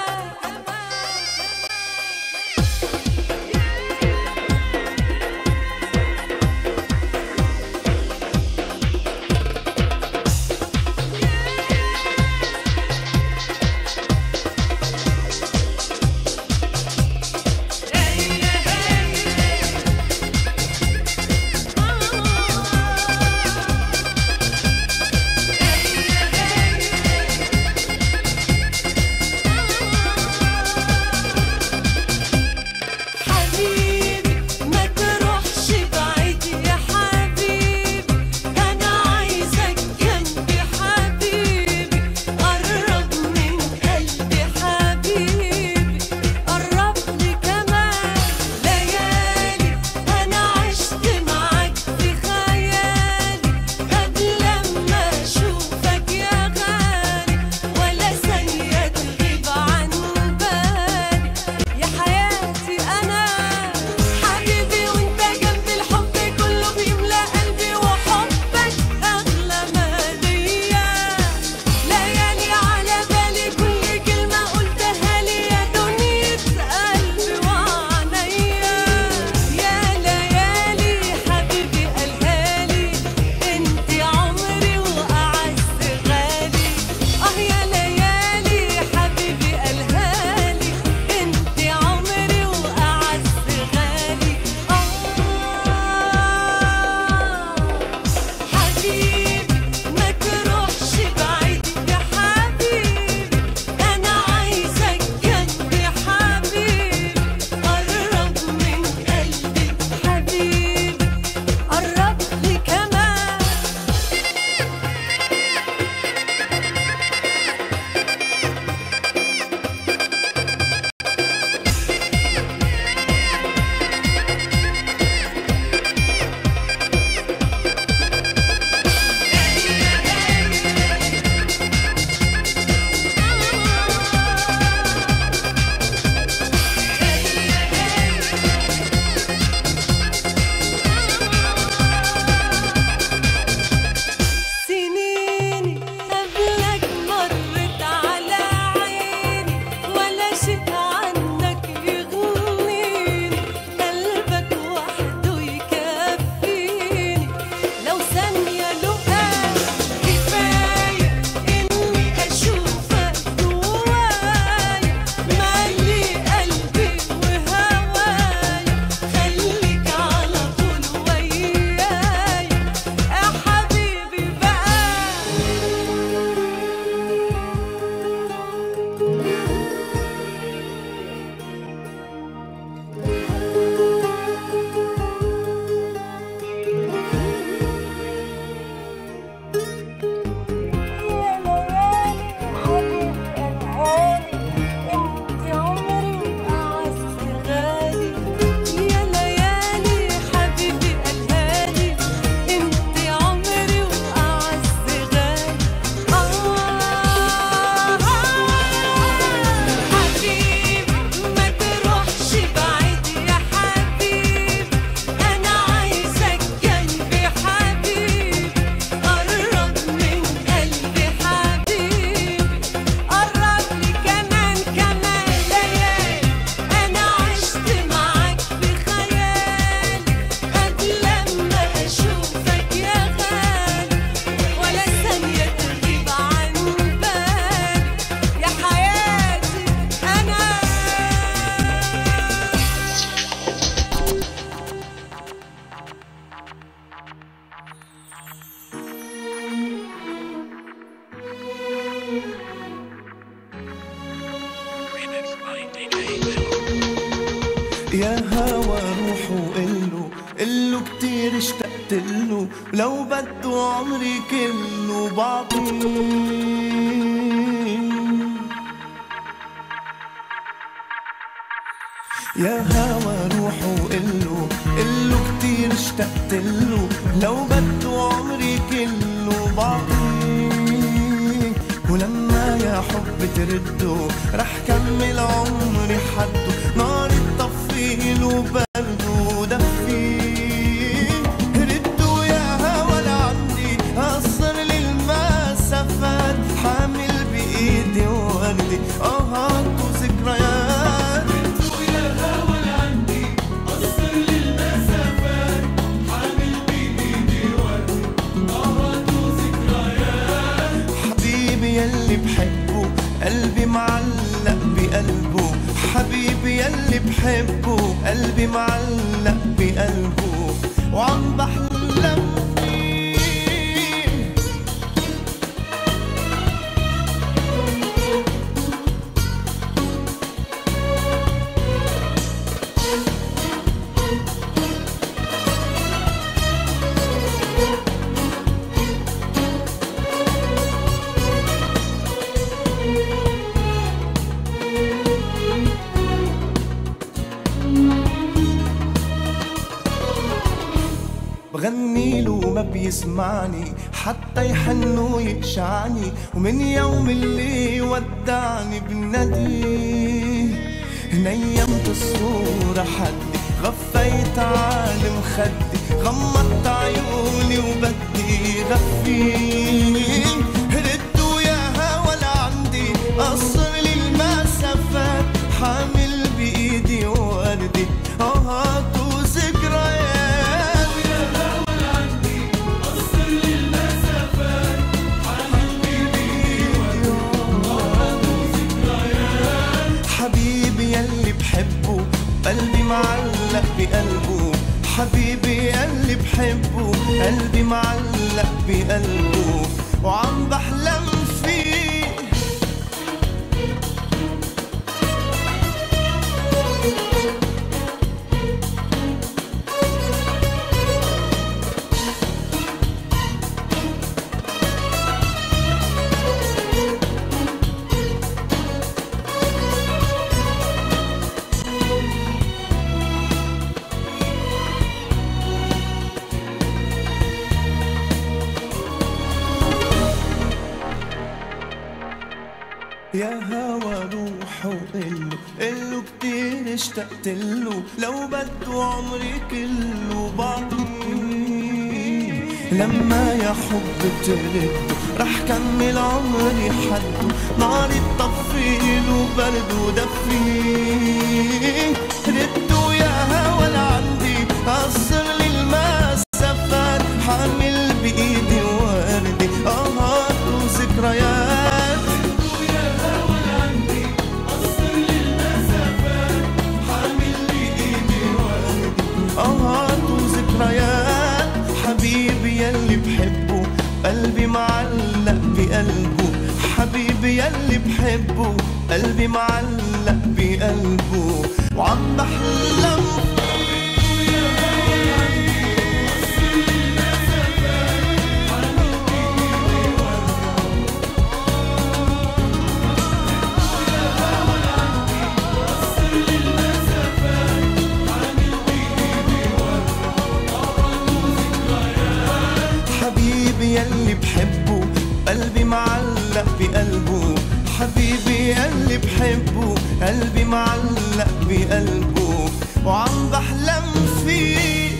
يا ليالي حبيبي ألهاني انت عمري وأعز غالي آه حبيب ما تروحش بعيد يا حبيب أنا عايزك جنبي حبيب قرب من قلبي حبيب قرب لي كمان كمان ليالي أنا عشت معاك في خيالي قبل لما أشوفك يا غالي ولا ثانية تغيب عن بالي يا حياتي أنا يا هوا روح وقله قله كتير اشتقت له لو بده عمري كله بعطيه يا هوا روح وقله قله كتير اشتقت له لو بده عمري كله بعطيه ولما يا حب ترده رح كمل عمري حده نار الطفيل وبرده ودفيه ردوا يا هوا لعندي قصر لي المسافات حامل بايدي وردي اهات وذكريات ردوا يا هوا لعندي قصر لي المسافات حامل بايدي وردي اهات وذكريات حبيبي يلي بحبه قلبي معلق بقلبه حبيبي يلي بحبه قلبي معلق بقلبه وعم بحلم فيه بغني له ما بيسمعني حتى يحن ويقشعني ومن يوم اللي ودعني بناديه نيمت الصورة حدي غفيت عالم خدي غمضت عيوني وبدي غفيه ردوا يا هوا لعندي قصر لي المسافات حامل بايدي وردي اهات وذكريات يا هوا لعندي قصر لي المسافات حامل بايدي وردي اهات وذكريات حبيبي يلي بحبه قلبي معلق بقلبه حبيبي يلي بحبه قلبي معلق بقلبه وعم بحلم فيه يا هوا روح وقله قله كتير اشتقت له لو بده عمري كله بعطيه لما يا حب ترده رح كمل عمري حده نار الطفيل وبرد ودفيه ردوا يا هوا لعندي قصر لي المسافات حامل بايدي وردي اهات وذكريات اهات وذكريات حبيبي يلي بحبه قلبي معلق بقلبه حبيبي يلي بحبه قلبي معلق بقلبه وعم بحلم قلبي معلق بقلبه حبيبي قلبي بحبه قلبي معلق بقلبه وعم بحلم فيه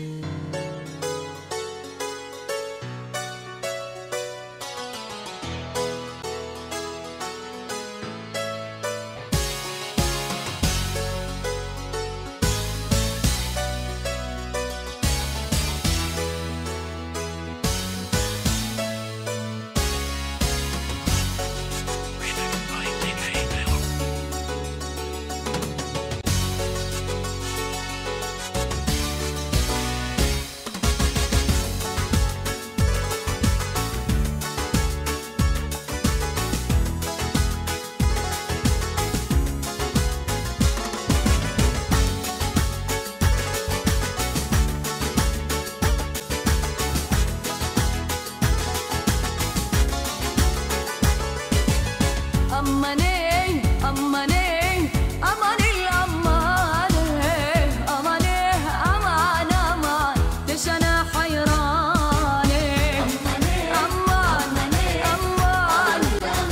أماني أماني أماني الأماني أماني أمان أمان ليش أنا حيراني أمان أمان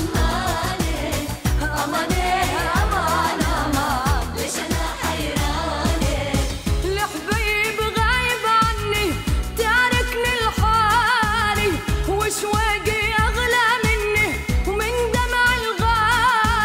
أماني أمان أمان ليش أنا حيراني الحبيب غايب عني تاركني لحالي وشواقي أغلى مني ومن دمع الغالي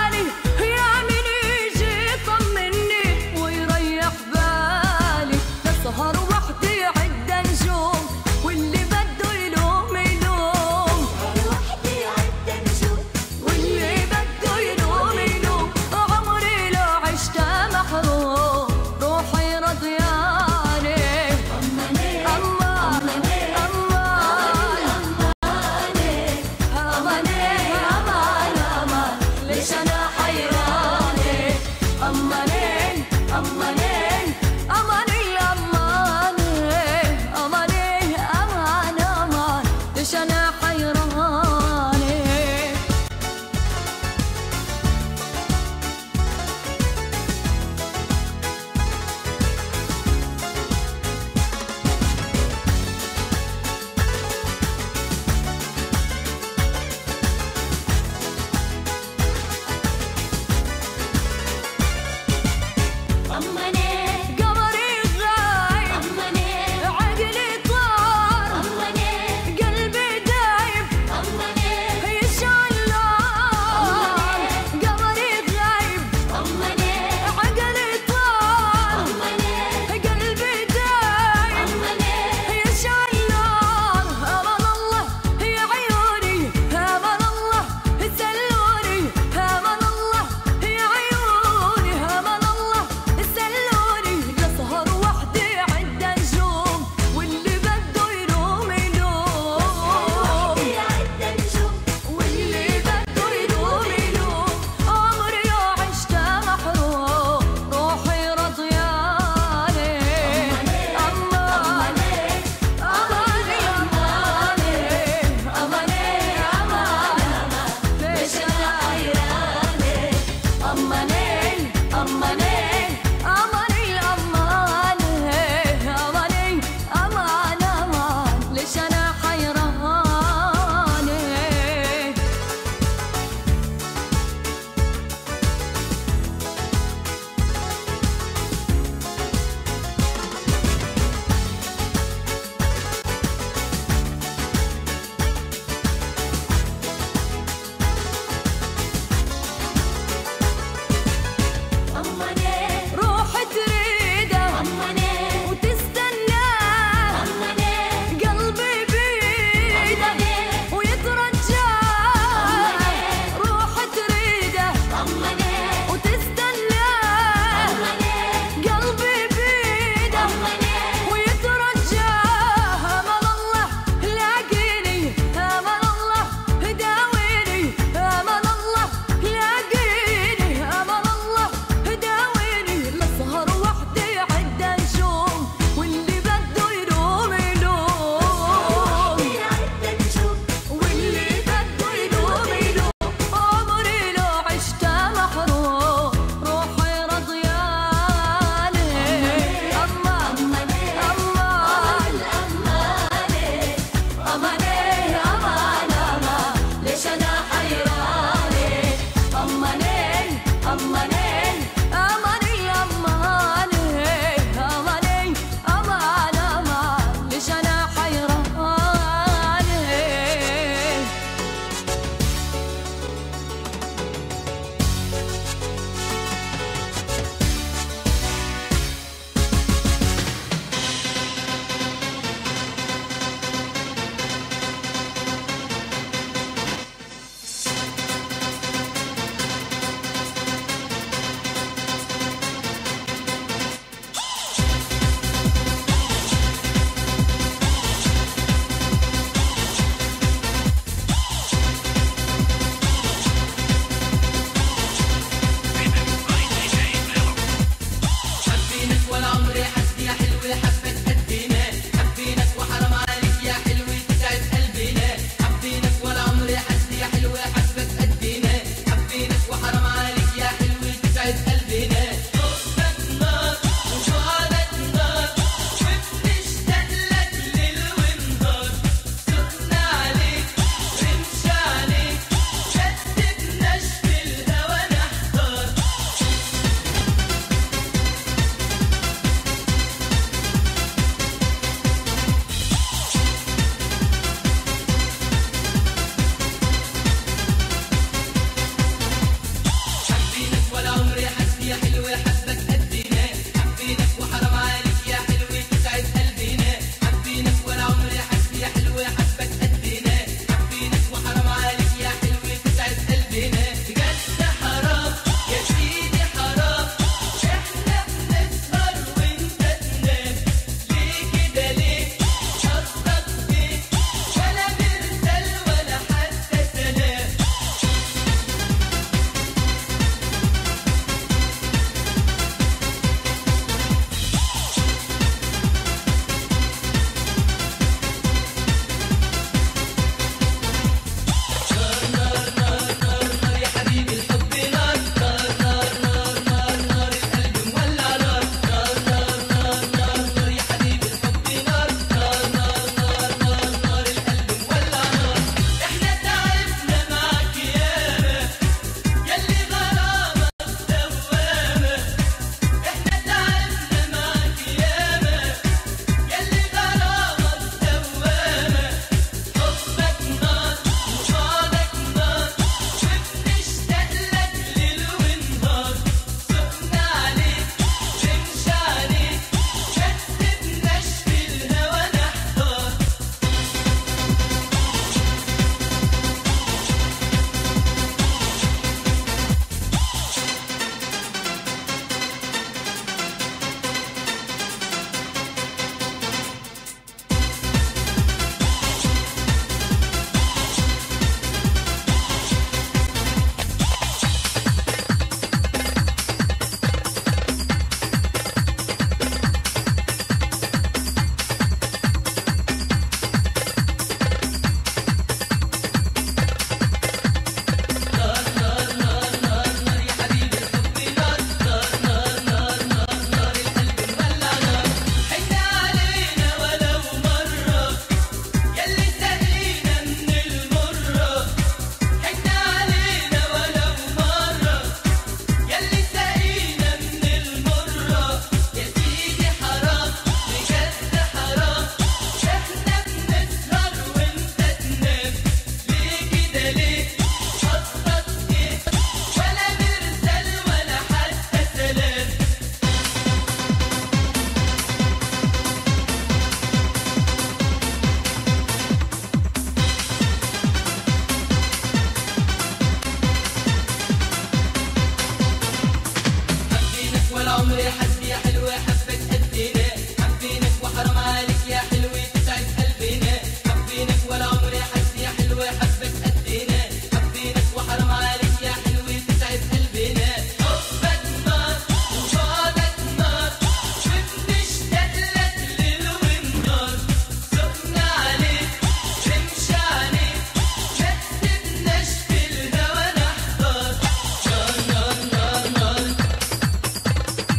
عمري حسبي يا حلوة حبك قدنا حبينك وحرام عليك يا حلوة تسعد قلبنا حبينك ولا عمري حسبي يا حلوة حبك قدنا حبينك وحرام عليك يا حلوة تسعد قلبنا حبك نار وجودك نار شفت اشتاق لك ليل ونهار سخنة عليك تمشي عليك شتتناش في الهوى نحضر نار نار نار نار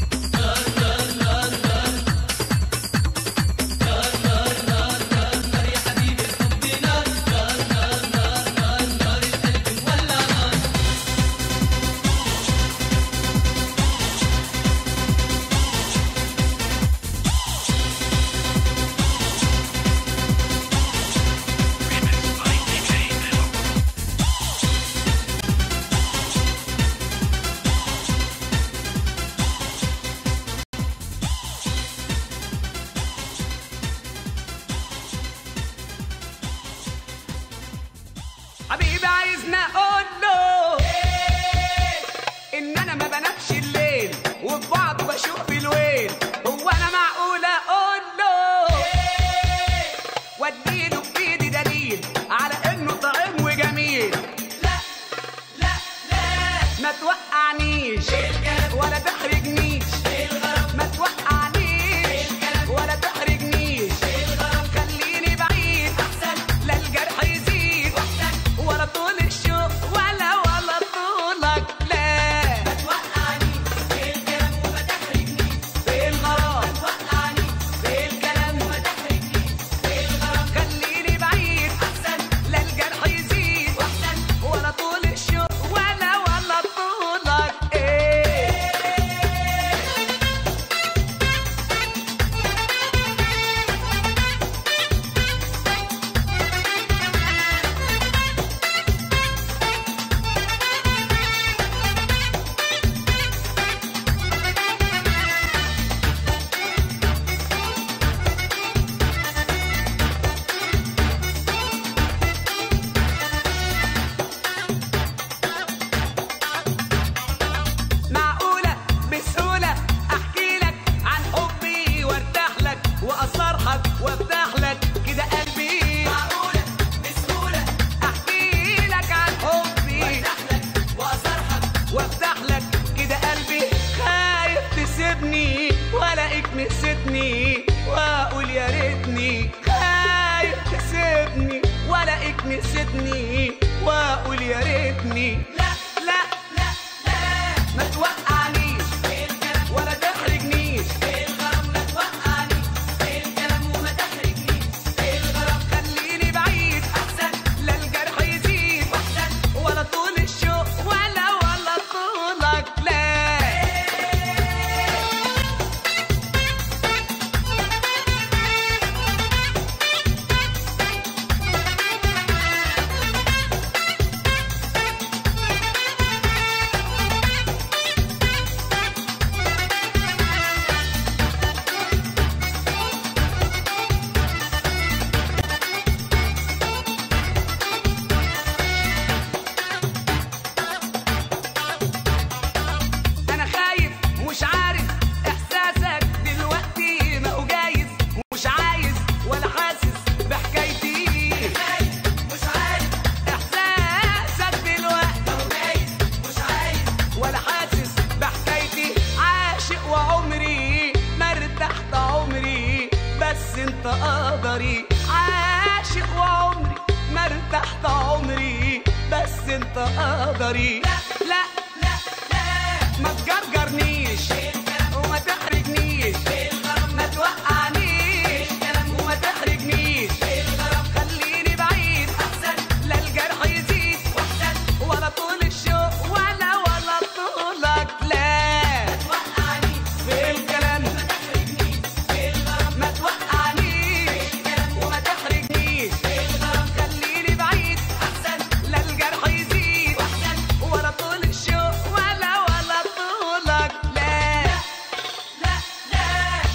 حبيبي عايزنا اقول له ان انا ما بنامش الليل وفي بعض بشوف الويل هو انا معقول اقول له واديله بايدي دليل على انه طعم وجميل لا لا لا ما توقعنيش ولا تحرجنيش ما توقعنيش ولا تحرجنيش خليني بعيد احسن لا الجرح يزيد ولا طول الشوق ولا ولا طولك لا ما توقعنيش في الكلام وما تحرجنيش في الغرام ما توقعنيش في الكلام وما تحرجنيش في الغرام خليني بعيد احسن لا الجرح يزيد ولا طول الشوق ولا ولا طولك ايه معقولة بسهولة أحكي لك عن حبي وارتاح لك وأصرحك وافتح لك كده قلبي معقولة بسهولة أحكي لك عن حبي وارتاح لك وأصرحك وافتح لك كده قلبي خايف تسيبني ولاقيك نسيتني وأقول يا ريتني خايف تسيبني ولاقيك نسيتني وأقول يا ريتني لا لا لا ما توقعنيش ولا تحرجنيش ما توقعنيش وما تحرجنيش خليني بعيد احسن لا الجرح يزيد ولا طول الشوق ولا ولا طولك لا انا خايف مش عارف احساسك دلوقتي ما هو جايز مش عايز ولا حاسس بحكايتي خايف مش عارف احساسك دلوقتي ما هو جايز مش عايز ولا حاسس بحكايتي عاشق وعمري ما ارتحت عمري بس انت قدري عاشق وعمري ما ارتحت عمري بس انت قدري لا لا ما تجرجرنيش وما تحرجنيش ما توقعنيش وما تحرجنيش خليني بعيد احسن لا الجرح يزيد ولا طول الشوق ولا ولا طولك لا في الكلام ما توقعنيش وما تحرجنيش خليني بعيد احسن لا الجرح يزيد ولا طول الشوق ولا ولا طولك لا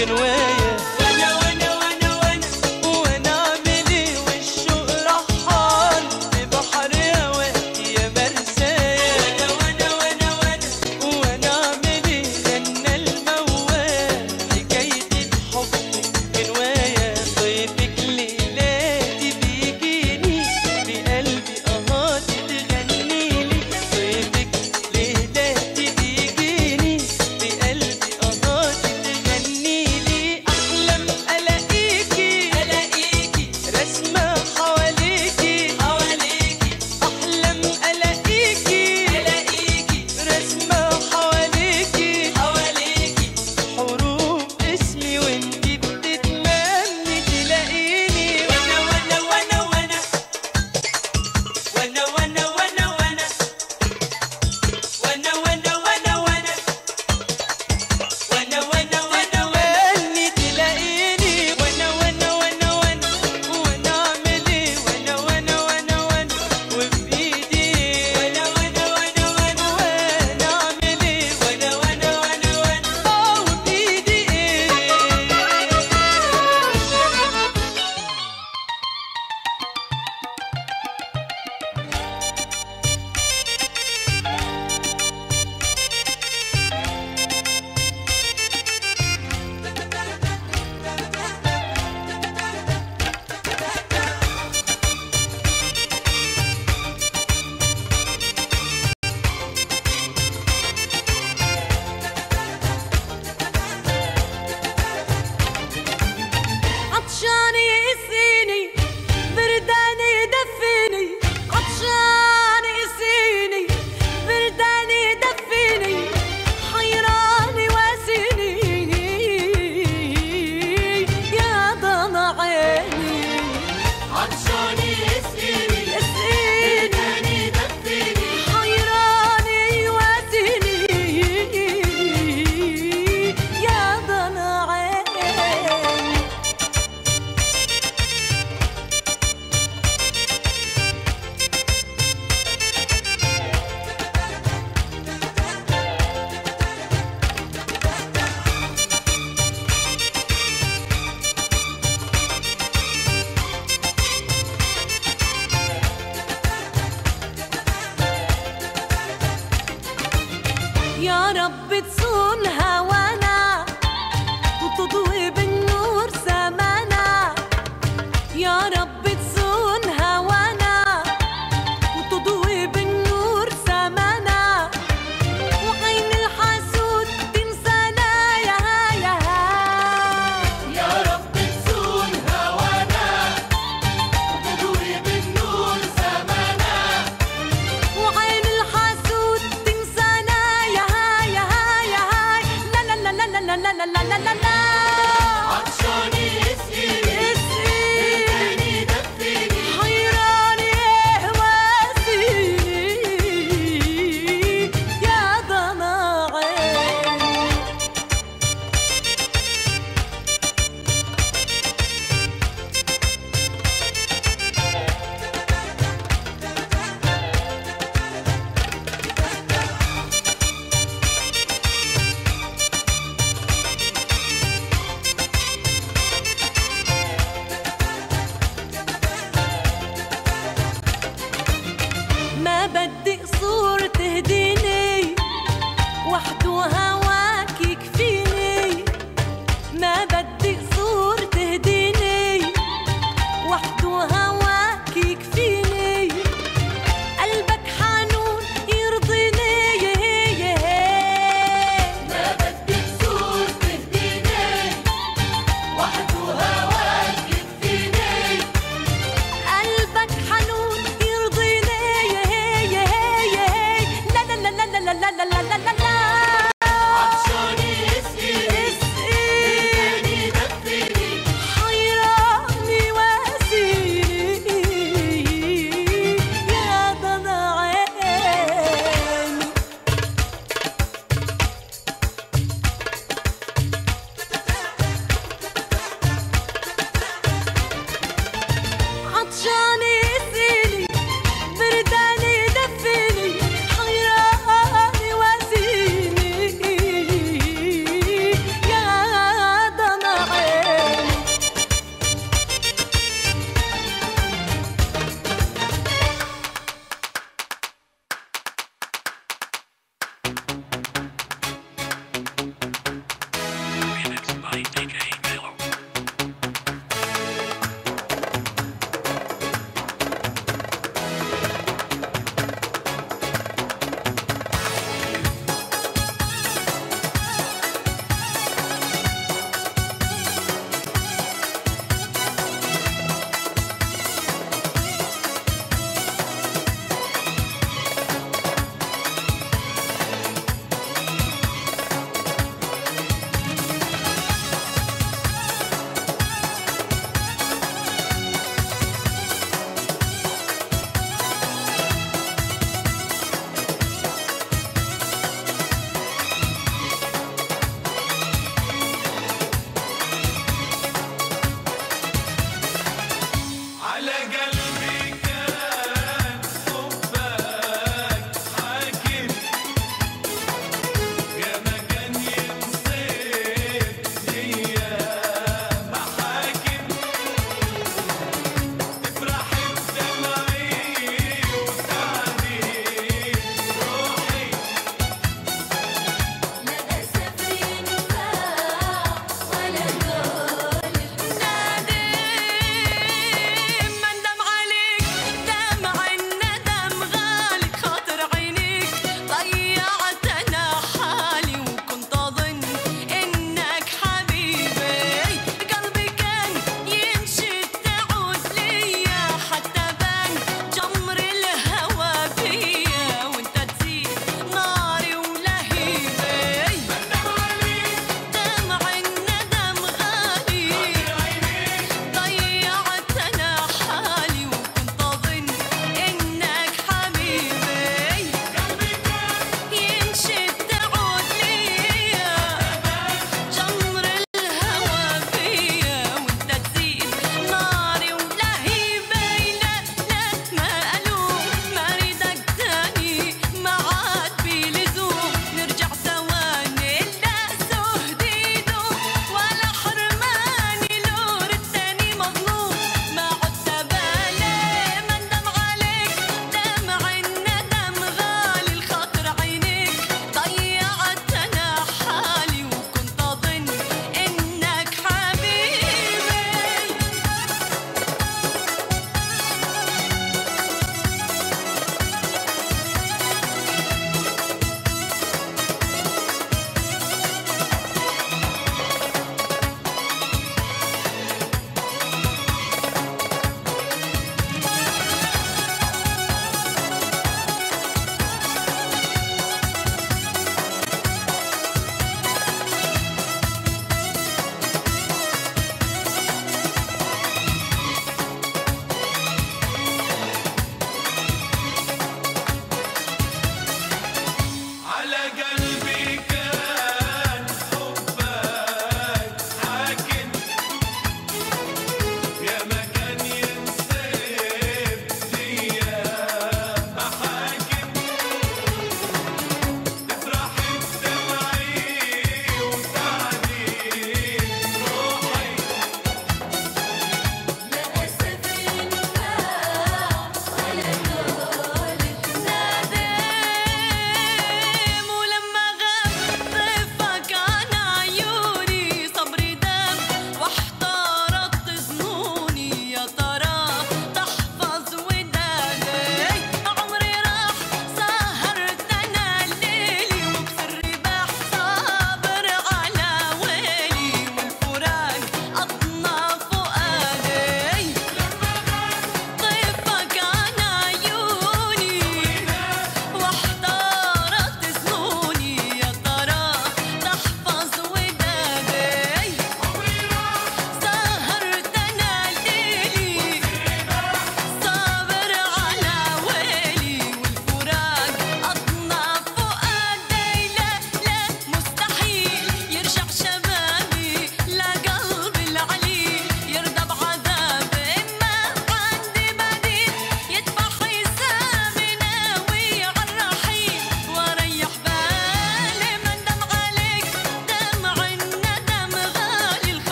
غنواية وانا وانا وانا وانا وانا اعمل ايه والشوق رحال في بحر هواك يا مرسايا وانا وانا وانا وانا وانا اعمل ايه غنى الموال حكاية الحب غنواية ضيفك ليلاتي بيجيني بقلبي اهاتي تغنيلي ضيفك ليلاتي بيجيني بقلبي اهاتي تغنيلي احلم الاقيكي الاقيكي رسمة حواليكي حواليكي احلم الاقيكي الاقيكي رسمة حواليكي حواليكي حروف اسمي وانتي بتتمني تلاقيني وانا وانا وانا وانا وانا وانا وانا وانا وانا وانا وانا وانا وانا وانا وانا وانا تلاقيني وانا وانا وانا وانا وانا اعمل ايه وانا وانا وانا وانا وبايدي وانا وانا وانا وانا وانا اعمل ايه وانا وانا وانا وانا اه وبايدي ايه عطشان يقسيني بردان يدفيني عطشان يقسيني بردان يدفيني حيران واسيني يا ضنا عيني عطشان يقسيني بردان يدفيني حيران واسيني يا ضنا عيني يا رب تصون هوانا وتضوي بالنور سمانا يا رب تصون هوانا وتضوي بالنور سمانا وعين الحسود تنسانا يا يا يا رب تصون هوانا وتضوي بالنور سمانا وعين الحسود تنسانا يا هاي يا هاي يا هاي لا لا لا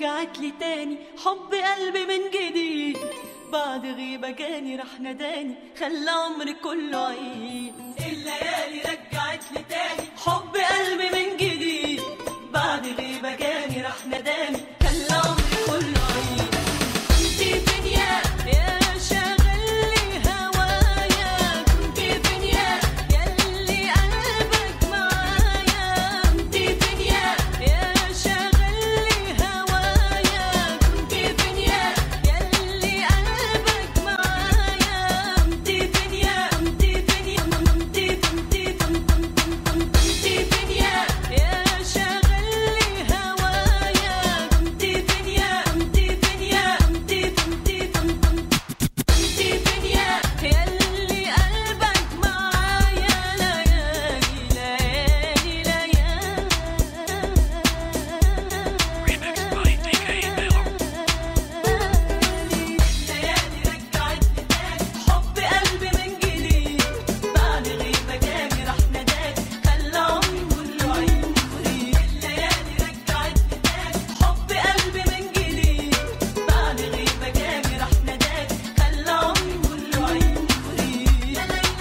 رجعت لي تاني حب قلبي من جديد بعد غيبة جاني راح نداني خلى عمري كله عيد الليالي رجعت لي تاني حب قلبي من جديد بعد غيبة جاني راح نداني خلى عمري كله عيد كنتي فين يا يا شاغل لي هوايا كنتي فين يا ياللي قلبك معايا كنتي فين يا يا شاغل لي هوايا كنتي فين يا ياللي قلبك معايا كنتي فين يا كنتي فين يا كنتي كنتي كنتي فين يا يا شاغل لي هوايا كنتي فين يا كنتي فين يا كنتي كنتي كنتي فين يا ياللي قلبك معايا ليالي ليالي ليالي ليالي رجعت لي تاني حب قلبي من جديد بعد غيبة جاني راح نداني خلى عمري كله عيون مريد الليالي رجعت لي تاني حب قلبي من جديد بعد غيبة جاني راح نداني خلى عمري كله عيون مريد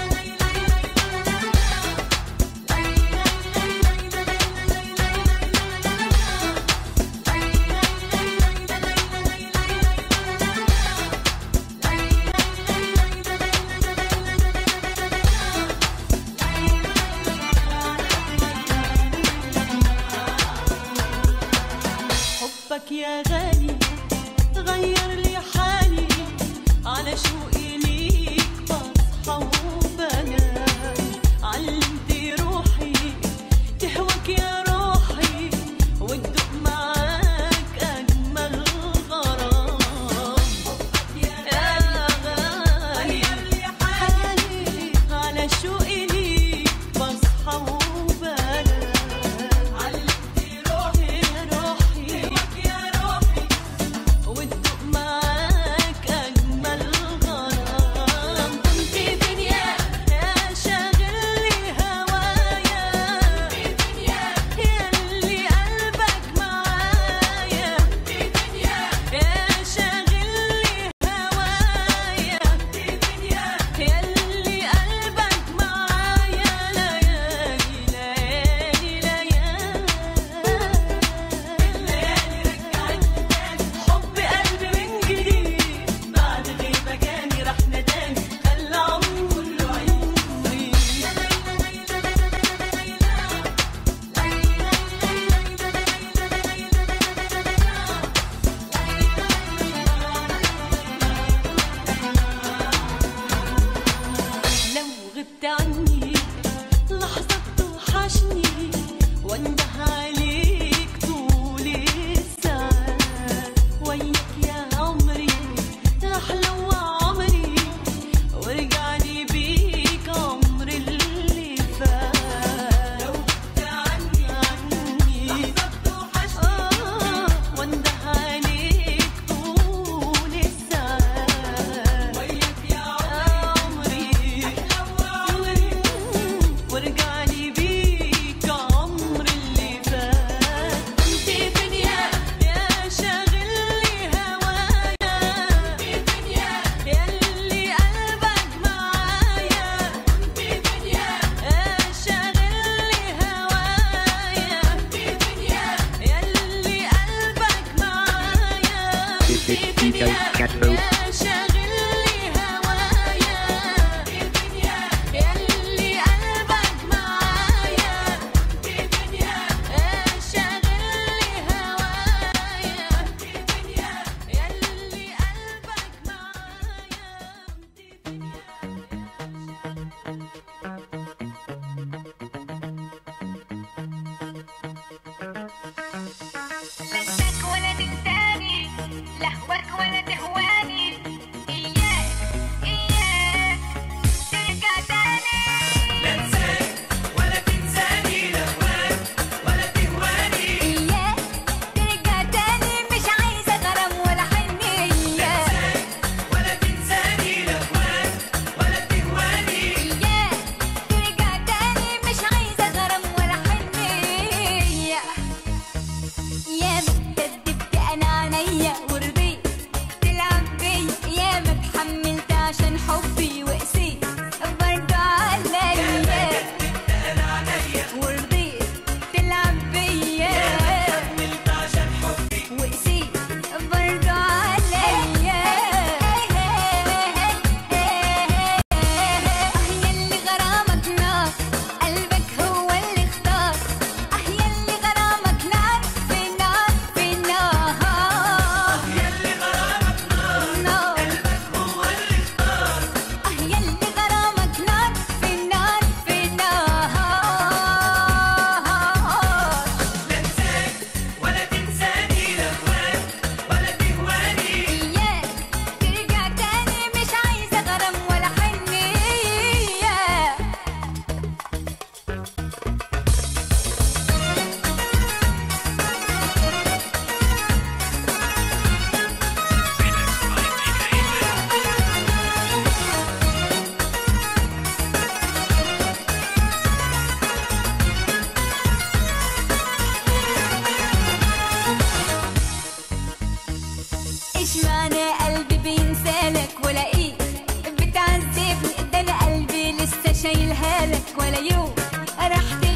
حبك يا غالي غير لي حالي على شوقي ليك بصحى وبنام علمتي روحي تهواك يا روحي وتدوق معاك أجمل غرام يا غالي حالي على شوقي ليك بصحى وبنام علمتي روحي يا روحي يا روحي وتدوق معاك أجمل غرام كنتي فين يا يا شاغل لي هوايا كنتي فين يا ياللي قلبك معايا كنتي فين يا يا شاغل لي هوايا كنتي فين يا ياللي قلبك معايا ليالي ليالي ليالي الليالي رجعت لي تاني حب قلبي من جديد بعد غيبة جاني راح نداني خلى عمري كله عيون لو غبت عني لحظة توحشني وانده عليك طول الساعات وياك يا عمري راح لو عمري ورجعني بيك عمر اللي فات لو غبت عني عني لحظة توحشني وانده عليك طول الساعات وياك يا عمري ورجعني بيك عمر اللي فات كنتي فين يا يا شاغل لي هوايا كنتي فين يا ياللي قلبك معايا كنتي فين يا يا شاغل لي هوايا كنتي فين يا ياللي قلبك معايا كنتي فين يا يا شاغل لي هوايا كنتي فين يا ياللي قلبك معايا كنتي فين يا يا شاغل لي هوايا كنتي فين يا ياللي قلبك لك ولا تنساني لهواك ولا تهواني بالك ولا يوم راح